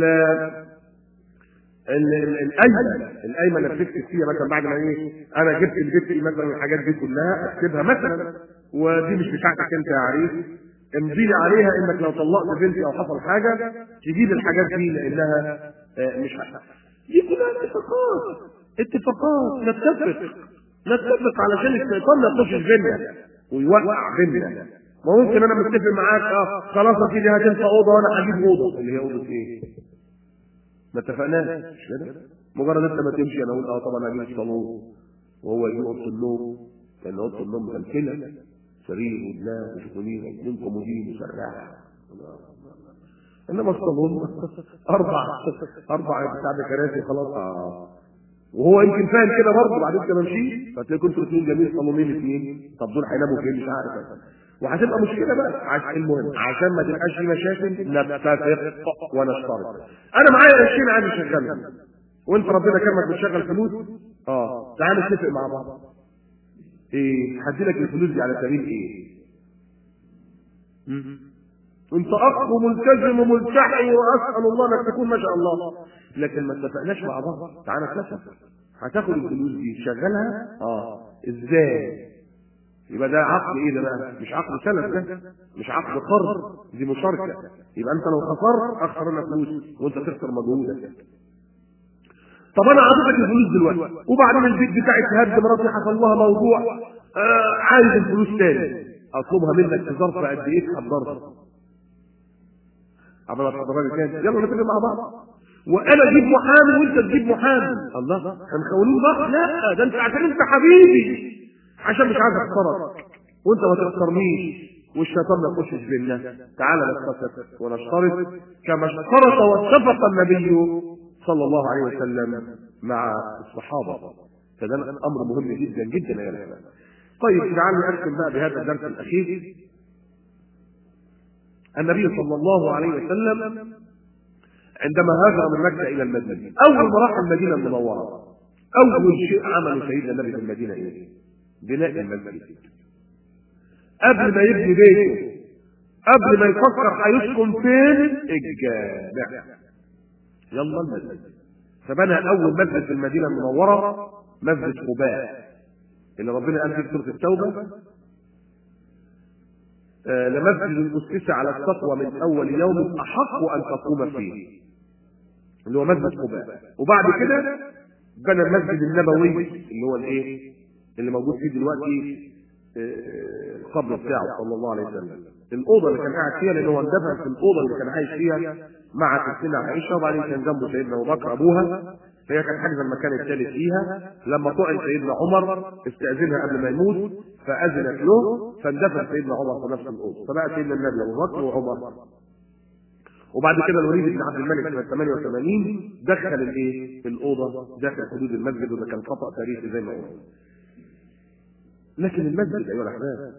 Speaker 1: الايمن الايمن اللي بتكتب فيها مثلا بعد ما ايه انا جبت لبنتي مثلا الحاجات دي كلها اكتبها مثلا ودي مش بتاعتك انت يا عريس امضي لي عليها انك لو طلقت بنتي او حصل حاجه تجيب الحاجات دي لانها مش حاجة. دي كلها اتفاقات اتفاقات نتفق نتفق علشان الشيطان ما يخشش بينا ويوقع بينا ما ممكن انا متفق معاك اه خلاص يا سيدي هات انت اوضه وانا هجيب اوضه اللي هي اوضه ايه؟ ما اتفقناش مش كده؟ مجرد انت ما تمشي انا اقول اه طبعا هجيب الصالون وهو يجيب اوضه النوم لان اوضه النوم مكلكله سرير ودلاب وشكولين واثنين كومودين وسراح انما الصالون اربع اربع بتاع ده كراسي خلاص اه وهو يمكن فاهم كده برضه بعدين كده مشي فتلاقي كنتوا اثنين جميل صالونين اثنين طب دول هيناموا فين مش عارف وهتبقى مشكله بقى عشان المهم عشان ما تبقاش في مشاكل نتفق ونشترط انا معايا قرشين عايز اشغلهم وانت ربنا كرمك بتشغل فلوس اه تعال نتفق مع بعض ايه هدي لك الفلوس دي على سبيل ايه انت اخ وملتزم وملتحي واسال الله انك تكون ما شاء الله لكن ما اتفقناش مع بعض تعالى نتفق هتاخد الفلوس دي تشغلها اه ازاي يبقى ده عقد ايه ده بقى مش عقد سلف ده مش عقد قرض دي مشاركه يبقى انت لو خسرت اخسر انا فلوس وانت تخسر مجهودك طب انا اعطيتك الفلوس دلوقتي وبعدين البيت بتاعي اتهد مراتي حصل لها موضوع آه عايز الفلوس تاني اطلبها منك في ظرف قد ايه تحضرها قبل ما تحضرها تاني يلا نتفق مع بعض وانا اجيب محامي وانت تجيب محامي الله هنخونين بعض لا ده انت عشان انت حبيبي عشان مش عايز اخسرك وانت ما تخسرنيش والشيطان ما يخشش بينا تعالى نتفق ونشترط كما اشترط واتفق النبي صلى الله عليه وسلم مع الصحابه فده امر مهم جدا جدا يا اخوان طيب تعالوا نختم بقى بهذا الدرس الاخير النبي صلى الله عليه وسلم عندما هاجر من مكه الى المدينه اول ما راح المدينه المنوره اول شيء عمله سيدنا النبي في المدينه ايه؟ بناء المسجد قبل ما يبني بيته قبل ما يفكر هيسكن فين الجامع يلا المسجد فبنى اول مسجد في المدينه المنوره مسجد قباء اللي ربنا قال في سوره التوبه آه لمسجد اسس على التقوى من اول يوم احق ان تقوم فيه اللي هو مسجد قباء وبعد كده بنى المسجد النبوي اللي هو الايه اللي موجود فيه دلوقتي القبر بتاعه صلى الله عليه وسلم الاوضه اللي كان قاعد فيها لان هو اندفن في الاوضه اللي كان عايش فيها مع ستنا عائشه وبعدين كان جنبه سيدنا ابو بكر ابوها فهي كانت حاجزه المكان الثالث فيها لما طعن سيدنا عمر استاذنها قبل ما يموت فاذنت له فاندفن سيدنا عمر في نفس الاوضه فبقى سيدنا النبي ابو بكر وعمر وبعد كده الوليد بن عبد الملك سنه 88 دخل الايه؟ الاوضه داخل حدود المسجد وده كان خطا تاريخي زي ما قلنا. لكن المسجد ايها الاحباب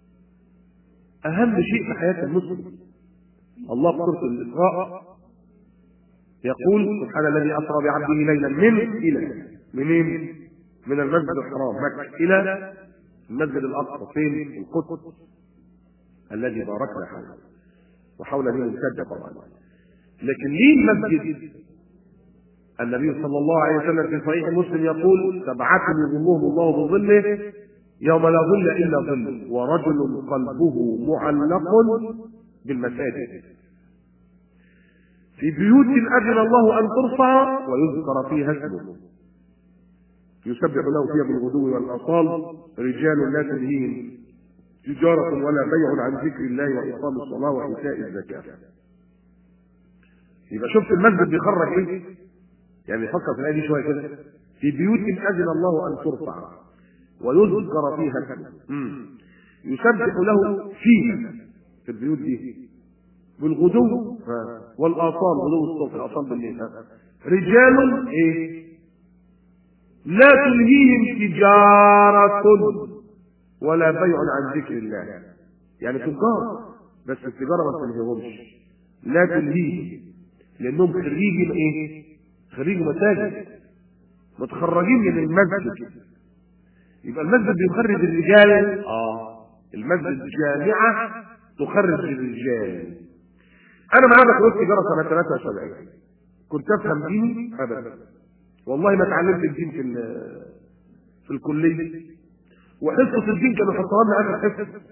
Speaker 1: اهم شيء في حياه المسلم الله في سوره الاسراء يقول سبحان الذي اسرى بعبده ليلا من الى منين؟ من المسجد الحرام مكه الى المسجد الاقصى فين؟ القدس الذي باركنا حوله وحول به ممتده طبعا لكن ليه المسجد؟ النبي صلى الله عليه وسلم في صحيح مسلم يقول سبعة يظلهم الله بظله يوم لا ظل الا ظل ورجل قلبه معلق بالمساجد في بيوت اذن الله ان ترفع ويذكر فيها اسمه يسبح له فيها بالغدو والاصال رجال لا تلهيهم تجارة ولا بيع عن ذكر الله وإقام الصلاة وإيتاء الزكاة. يبقى شفت المسجد بيخرج إيه؟ يعني فكر في الآية دي شوية كده. في بيوت أذن الله أن ترفع ويذكر فيها اسمه يسبح له فيها في البيوت دي بالغدو والآصال غدو الصبح الآصال بالليل رجال إيه؟ لا تلهيهم تجارة ولا بيع عن ذكر الله يعني تجار بس التجاره ما تلهيهمش لا تلهيهم لانهم خريجي ايه؟ خريجي مساجد متخرجين من المسجد يبقى المسجد بيخرج الرجال اه المسجد جامعه تخرج الرجال انا معايا بكالوريوس تجاره سنه 73 كنت افهم ديني ابدا والله ما اتعلمت الدين في في الكليه وحصه الدين كانوا يحطوها لنا اخر حصه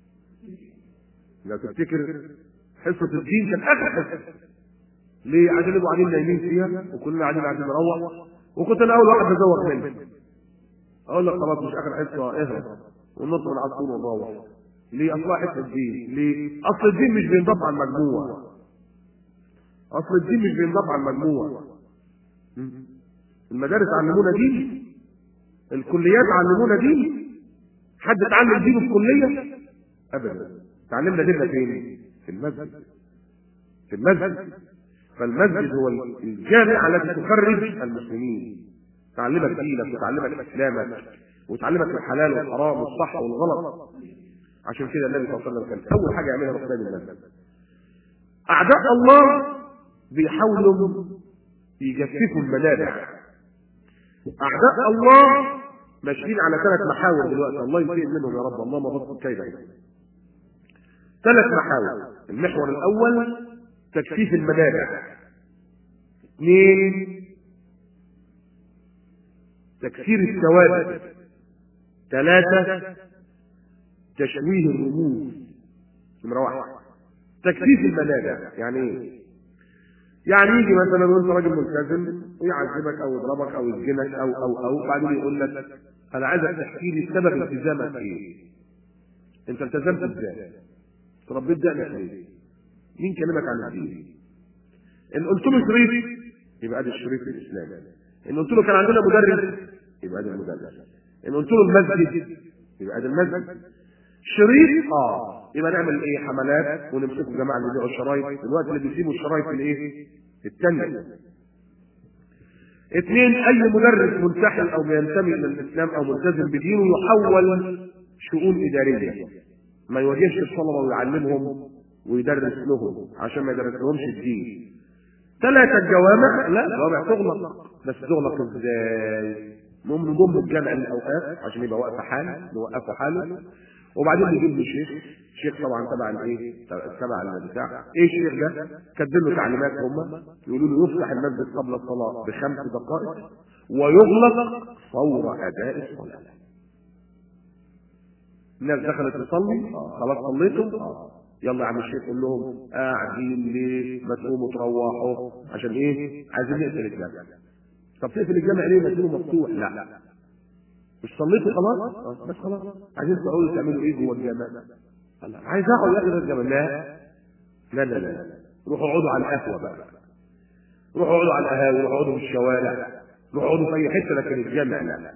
Speaker 1: لو تفتكر حصه الدين كان اخر حصه ليه عشان يبقوا قاعدين نايمين فيها وكلنا قاعدين قاعدين نروح وكنت انا اول واحد بزوق منه اقول لك خلاص مش اخر حصه اهرب وننط من على الطول ونروح ليه اصلا حصه الدين ليه اصل الدين مش بينضاف على المجموع اصل الدين مش بينضاف على المجموع المدارس علمونا دين الكليات علمونا دين حد اتعلم دينه في كليه ابدا تعلمنا ديننا فين في المسجد في المسجد فالمسجد هو الجامعه التي تخرج المسلمين تعلمك دينك وتعلمك اسلامك وتعلمك الحلال والحرام والصح والغلط عشان كده النبي صلى الله عليه وسلم كان اول حاجه يعملها رسول المسجد اعداء الله بيحاولوا يجففوا المنابع اعداء الله ماشيين على ثلاث محاور دلوقتي الله يسيء منهم يا رب الله ما بطل كيدا ثلاث محاور المحور الاول تكثيف المنابع اثنين تكثير الثوابت ثلاثة تشويه الرموز نمرة واحد تكثيف المنابع يعني ايه؟ يعني يجي مثلا وانت راجل ملتزم ويعذبك او يضربك او يسجنك او او او بعدين يقول لك انا عايزك تحكي لي سبب التزامك ايه؟ انت التزمت ازاي؟ تربيت دقنك ليه؟ مين كلمك عن الدين؟ ان قلت له شريف يبقى ده الشريف الاسلامي ان قلت له كان عندنا مدرس يبقى ده المدرس ان قلت له المسجد يبقى ده المسجد شريط اه يبقى نعمل ايه حملات ونمسكوا الجماعه اللي بيبيعوا الشرايط الوقت اللي بيسيبوا الشرايط الايه التانية اثنين اي مدرس منتحل او ينتمي الى الاسلام او ملتزم بدينه يحول شؤون اداريه ما يواجهش الطلبه ويعلمهم ويدرس لهم عشان ما يدرس لهمش الدين ثلاثة الجوامع لا الجوامع تغلق بس تغلق ازاي؟ نقوم نضم الجامع للاوقاف عشان يبقى واقف حال نوقفه حاله وبعدين نجيب له شيخ شيخ طبعا تبع الايه تبع البتاع ايه الشيخ ده كاتبين له تعليمات هم يقولوا له يفتح المسجد قبل الصلاه بخمس دقائق ويغلق فور اداء الصلاه الناس دخلت تصلي خلاص صليتم يلا يا عم الشيخ قول لهم قاعدين ليه ما تقوموا تروحوا عشان ايه عايزين نقفل الجامع طب تقفل الجامع ليه ما تقوموا مفتوح لا مش صليتوا خلاص آه. بس خلاص عايزين تقعدوا تعملوا ايه جوه الجامع عايز اقعد يا اخي الجامع لا لا لا لا روحوا اقعدوا على القهوه بقى روحوا اقعدوا على القهاوي روحوا اقعدوا في الشوارع روحوا اقعدوا في اي حته لكن الجامع لا لا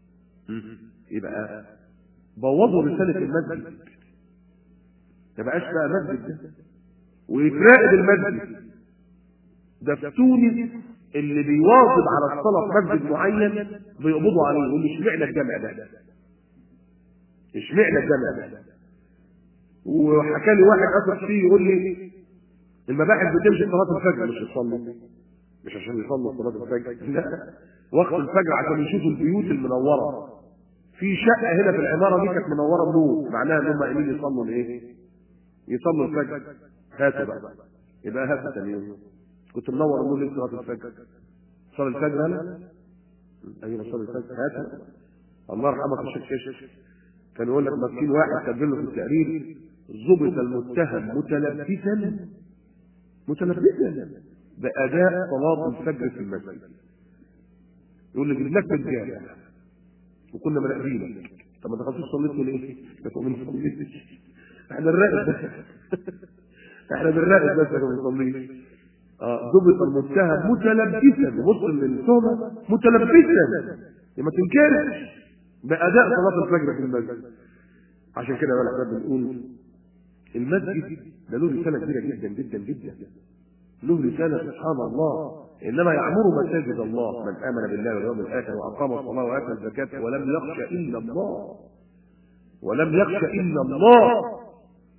Speaker 1: يبقى بوظوا رساله المسجد ما بقاش بقى مسجد ده ويتراقب المسجد ده في تونس اللي بيواظب على الصلاه في مسجد معين بيقبضوا عليه يقول له اشمعنى الجامع ده؟ اشمعنى الجامع ده؟ وحكى لي واحد اثر فيه يقول لي المباحث بتمشي صلاه الفجر مش يصلوا مش عشان يصلوا صلاه الفجر لا وقت الفجر عشان يشوفوا البيوت المنوره في شقه هنا في العماره دي كانت منوره بنور معناها ان هم قايمين يصلوا الايه؟ يصلوا الفجر هاتوا بقى يبقى هاتوا ثاني يوم كنت منور النور ليه صلاه الفجر صلاه الفجر انا ايوه صلاه الفجر هاتوا الله يرحمك الشيخ كشك كان يقول لك مسكين واحد كاتبين له في التقرير ضبط المتهم متلبسا متلبسا باداء صلاه الفجر في المسجد يقول لك جبناك في الجامع وكنا مراقبينك طب ما دخلتوش صليتوا ليه؟ ما ما صليتش احنا بنراقب بس احنا بنراقب بس ما بنصليش اه ضبط المتهم متلبسا بص للتهمه متلبسا ما تنكرش باداء صلاه الفجر في المسجد عشان كده بقى احنا بنقول المسجد ده له رساله كبيره جدا جدا جدا له رساله سبحان الله انما يعمر مساجد الله من امن بالله واليوم الاخر واقام الصلاه واتى الزكاه ولم يخش الا الله ولم يخش الا الله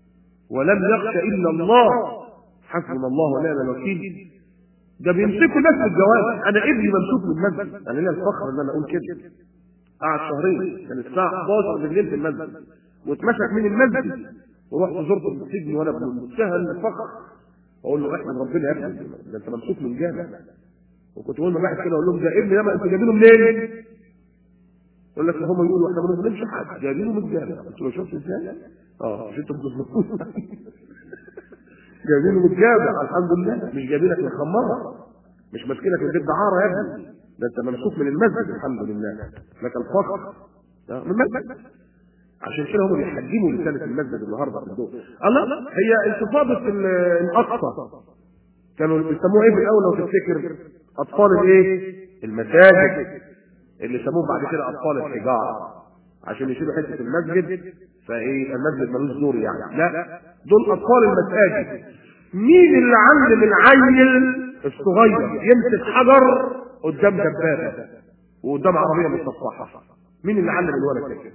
Speaker 1: ولم يخش الا الله حسبنا الله ونعم الوكيل ده بيمسكوا الناس في الجواز انا ابني ممسوك من المسجد انا ليا الفخر ان انا اقول كده قعد شهرين كان الساعه 11 بالليل في المسجد واتمسك من المسجد ورحت زرته في السجن وانا بمنتهى الفخر اقول له احمد ربنا يا ابني ده انت ممسوك من جامع وكنت بقول لواحد كده اقول لهم ده ابني ده انتوا جايبينه منين؟ يقول لك هم يقولوا احنا ما بنظلمش حد جايبينه من الجامع قلت له شفت ازاي؟ اه مش انتوا بتظلموه جايبينه من الجامع الحمد لله مش جايبينك من خماره مش ماسكينك من بيت دعاره يا ابني ده انت ممسوك من المسجد الحمد لله لك الفخر من المسجد عشان كده هم بيحجموا رساله المسجد النهارده في الدول الله هي انتفاضه الاقصى كانوا بيسموها ايه في الاول لو تفتكر اطفال الايه المساجد اللي سموه بعد كده اطفال الحجاره عشان يشيلوا حته المسجد فايه المسجد ملوش دور يعني لا دول اطفال المساجد مين اللي علم العيل الصغير يمسك حجر قدام دبابه وقدام عربيه متصفحه مين اللي علم الولد كده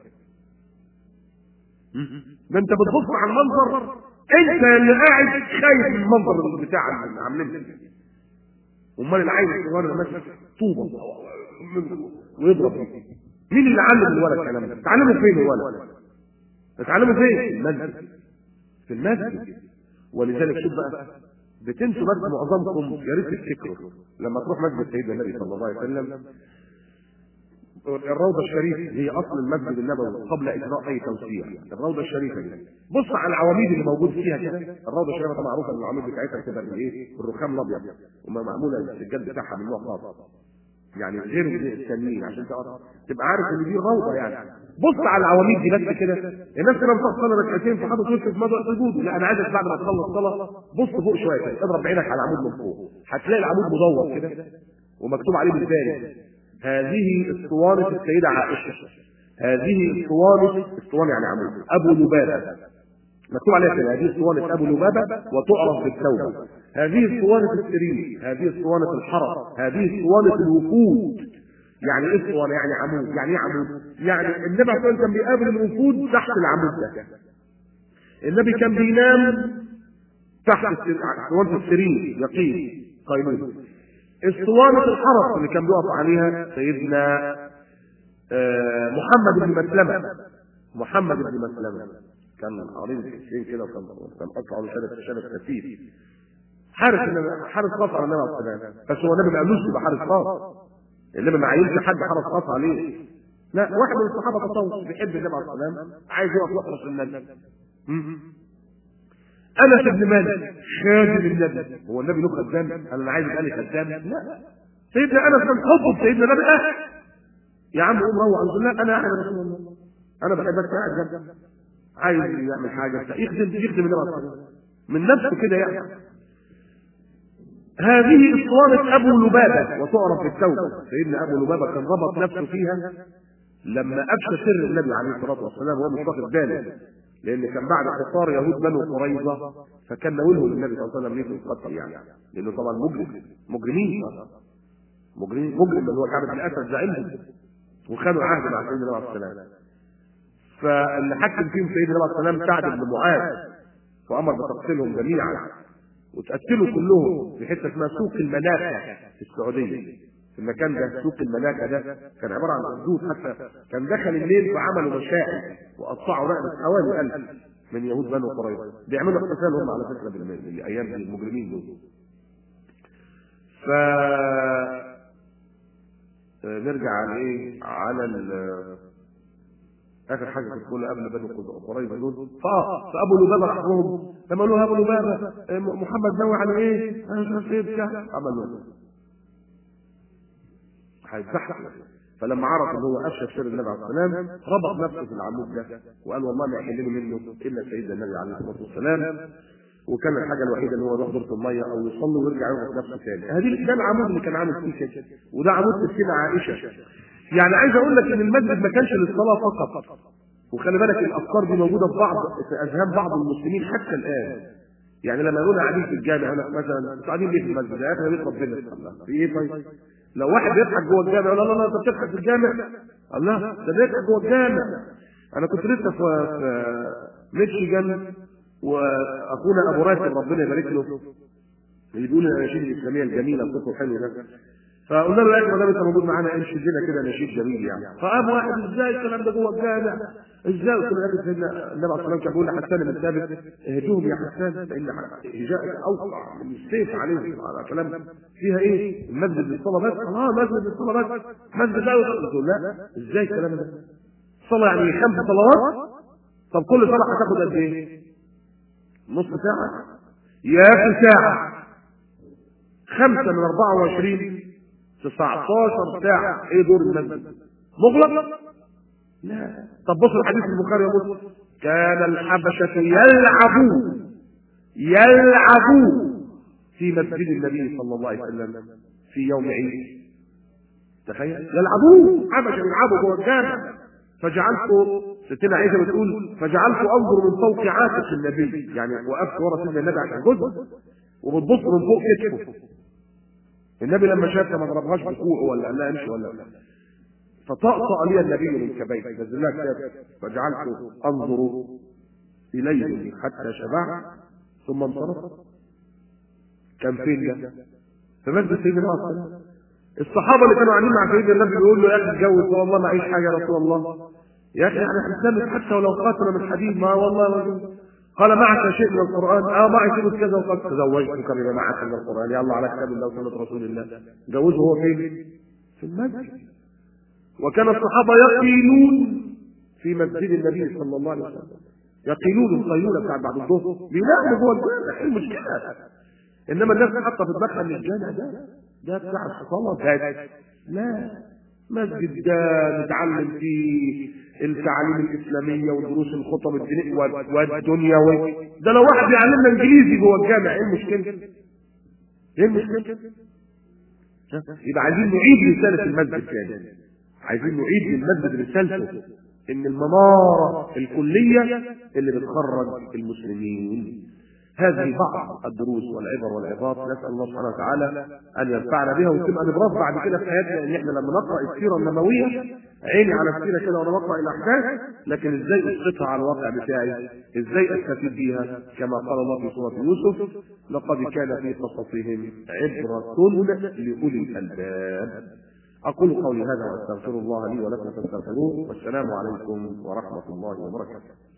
Speaker 1: ده انت بتبص على المنظر انت اللي قاعد خايف من المنظر بتاع اللي عاملين امال العيل الصغير ماسك طوبه ويضرب مين اللي علم الولد الكلام ده؟ تعلمه فين الولد؟ تعلمه فين؟ في المسجد في المسجد ولذلك شوف بقى بتنسوا بس معظمكم يا ريت تفتكروا لما تروح مسجد سيدنا النبي صلى الله عليه وسلم الروضة الشريفة هي أصل المسجد النبوي قبل إجراء أي توسيع، الروضة الشريفة دي. بص على العواميد اللي موجود فيها كده، الروضة الشريفة طبعا معروفة إن العواميد بتاعتها بتبقى بالإيه؟ بالرخام الأبيض، ومعمولة السجاد بتاعها من نوع خاص. يعني غير التانيين عشان تبقى عارف ان دي روضه يعني بص على العواميد دي بس كده الناس كده بتصلي ركعتين في حاطط وشك في مدى سجود لا انا عايزك بعد ما تخلص صلاه بص فوق شويه كده اضرب بعينك على العمود من فوق هتلاقي العمود مدور كده ومكتوب عليه بالفارس هذه اسطوانه السيده عائشه هذه اسطوانه اسطوانه يعني عمود ابو لبابه مكتوب عليها كده هذه اسطوانه ابو لبابه وتعرف بالتوبه هذه اسطوانه السرير هذه اسطوانه الحرم هذه اسطوانه الوفود يعني ايه اسطوانه يعني عمود يعني ايه عمود يعني النبي صلى الله عليه وسلم كان بيقابل الوفود تحت العمود ده النبي كان بينام تحت اسطوانه السرير يقين قيلوله اسطوانه الحرس اللي كان بيقف عليها سيدنا محمد بن مسلمه محمد بن مسلمه كان عريض الحسين كده وكان كان اطلع شارف شارف كثير حارس حارس خاص على النبي عليه الصلاه والسلام بس هو النبي ما قالوش يبقى حارس خاص النبي ما عينش حد حارس خاص عليه لا واحد من الصحابه تطوع بيحب النبي عليه الصلاه والسلام عايز يقف يحرس النبي انس بن مالك خادم النبي هو النبي له خدام انا عايز يبقى لي خدام لا سيدنا انس كان حبه سيدنا النبي اه يا عم قوم روح قال لا انا احمد رسول الله انا بحبك قاعد جنبك عايز يعمل حاجه يخدم يخدم النبي عليه الصلاه من نفسه كده يعني هذه اسطوانة أبو لبابة وتعرف بالتوبة سيدنا أبو لبابة كان ربط نفسه فيها لما أفشى سر النبي عليه الصلاة والسلام وهو مش واخد باله لأن كان بعد حصار يهود بنو قريظة فكان ناولهم النبي صلى الله عليه وسلم ليه في القتل يعني لأنه طبعا مجرم مجرمين مجرمين مجرم اللي هو كعب بن أسد زعيمهم وخانوا عهد مع سيدنا النبي عليه الصلاة والسلام فاللي حكم فيهم سيدنا النبي عليه الصلاة والسلام سعد بن معاذ وأمر بتقتيلهم جميعا وتقتلوا كلهم في حته اسمها سوق الملاكه في السعوديه في المكان ده سوق الملاكه ده كان عباره عن حدود حتى كان دخل الليل فعملوا مشاعر وقطعوا رقبه حوالي 1000 من يهود بنو قريظه بيعملوا احتفال هم على فكره بالايام دي المجرمين دول ف نرجع على ايه على اخر حاجه كنت بقولها قبل بنو قريظه دول فاه فابو لبابه راح لهم لما قالوا ابو لبابه محمد نوى على ايه؟ انا مش عارف ايه بتاع عملوا هيتزحلق فلما عرف ان هو افشى سر النبي عليه الصلاه والسلام ربط نفسه في العمود ده وقال والله ما يحل منه الا سيدنا النبي عليه الصلاه والسلام وكان الحاجه الوحيده ان هو يروح دورة الميه او يصلي ويرجع يربط نفسه تاني هذه ده العمود اللي كان عامل فيه كده وده عمود تسكين عائشه يعني عايز اقول لك ان المسجد ما كانش للصلاه فقط وخلي بالك الافكار دي موجوده في بعض في اذهان بعض المسلمين حتى الان يعني لما يقولوا قاعدين في الجامع هنا مثلا انتوا قاعدين ليه في المسجد؟ يا اخي بيت ربنا في ايه طيب؟ لو واحد بيضحك جوه الجامع يقول لا لا لا انت بتضحك في الجامع الله ده بيضحك جوه الجامع انا كنت لسه في, في ميشيغان واخونا ابو راتب ربنا يبارك له اللي بيقول الاناشيد الاسلاميه الجميله صوته حلو ده فقلنا له يا اخي ما دام انت موجود معانا امشي لنا كده نشيد جميل يعني فقام واحد ازاي الكلام ده جوه الجامع ازاي قلت له يا اخي سيدنا النبي عليه الصلاه والسلام كان بيقول لحسان بن ثابت اهدوهم يا حسان فان هجاء اوقع من السيف عليهم على كلام فيها ايه؟ المسجد للصلاه بس اه مسجد للصلاه بس مسجد لا قلت له لا ازاي الكلام ده؟ الصلاه يعني خمس صلوات طب كل صلاه هتاخد قد ايه؟ نص ساعه يا اخي ساعه خمسة من 24 19 ساعة ايه دور المسجد؟ مغلق؟ لا طب بص الحديث البخاري يقول كان الحبشة يلعبون يلعبون في مسجد النبي صلى الله عليه وسلم في يوم عيد تخيل يلعبون حبشة يلعبوا جوه الجامع فجعلت ستنا عائشة بتقول فجعلت انظر من فوق عاتق النبي يعني وقفت ورا سيدنا النبي عشان جزء وبتبص من فوق كتفه النبي لما شافها ما ضربهاش بكوعه ولا قال لها امشي ولا فطأطأ لي النبي من كبيت نزل لها كتاب فجعلت انظر اليه حتى شبعت ثم انصرف كان فين ده؟ في مسجد سيدنا عليه الصحابه اللي كانوا قاعدين مع سيدنا النبي بيقول له يا اخي اتجوز والله ما عيش حاجه يا رسول الله يا اخي احنا هنسلم حتى ولو قاتل من حديد ما والله ما قال معك شيء من القران اه معي شيء كذا وقد تزوجتك بما معك من القران يلا على كتاب الله وسنه رسول الله جوزه هو فين؟ في المسجد وكان الصحابه يقيلون في مسجد النبي صلى الله عليه وسلم يقيلون القيلوله بتاع بعد الظهر بيناموا جوه الجامع ايه المشكله؟ انما الناس حاطه في دماغها ان الجامع ده ده بتاع الصلاه ده لا مسجد ده نتعلم فيه التعاليم الاسلاميه ودروس الخطب الدينيه والدنيا ده لو واحد بيعلمنا انجليزي جوه الجامع ايه المشكله؟ ايه المشكله؟ يبقى عايزين نعيد رساله المسجد تاني عايزين نعيد للمسجد رسالته ان المناره الكليه اللي بتخرج المسلمين هذه بعض الدروس والعبر والعظات نسال الله سبحانه وتعالى ان ينفعنا بها وتبقى نبراس بعد كده في حياتنا ان احنا لما نقرا السيره النبويه عيني على السيره كده وانا بقرا الاحداث لكن ازاي اسقطها على الواقع بتاعي ازاي استفيد بيها كما قال الله في سوره يوسف لقد كان في قصصهم عبره لاولي الالباب اقول قولي هذا واستغفر الله لي ولكم فاستغفروه والسلام عليكم ورحمه الله وبركاته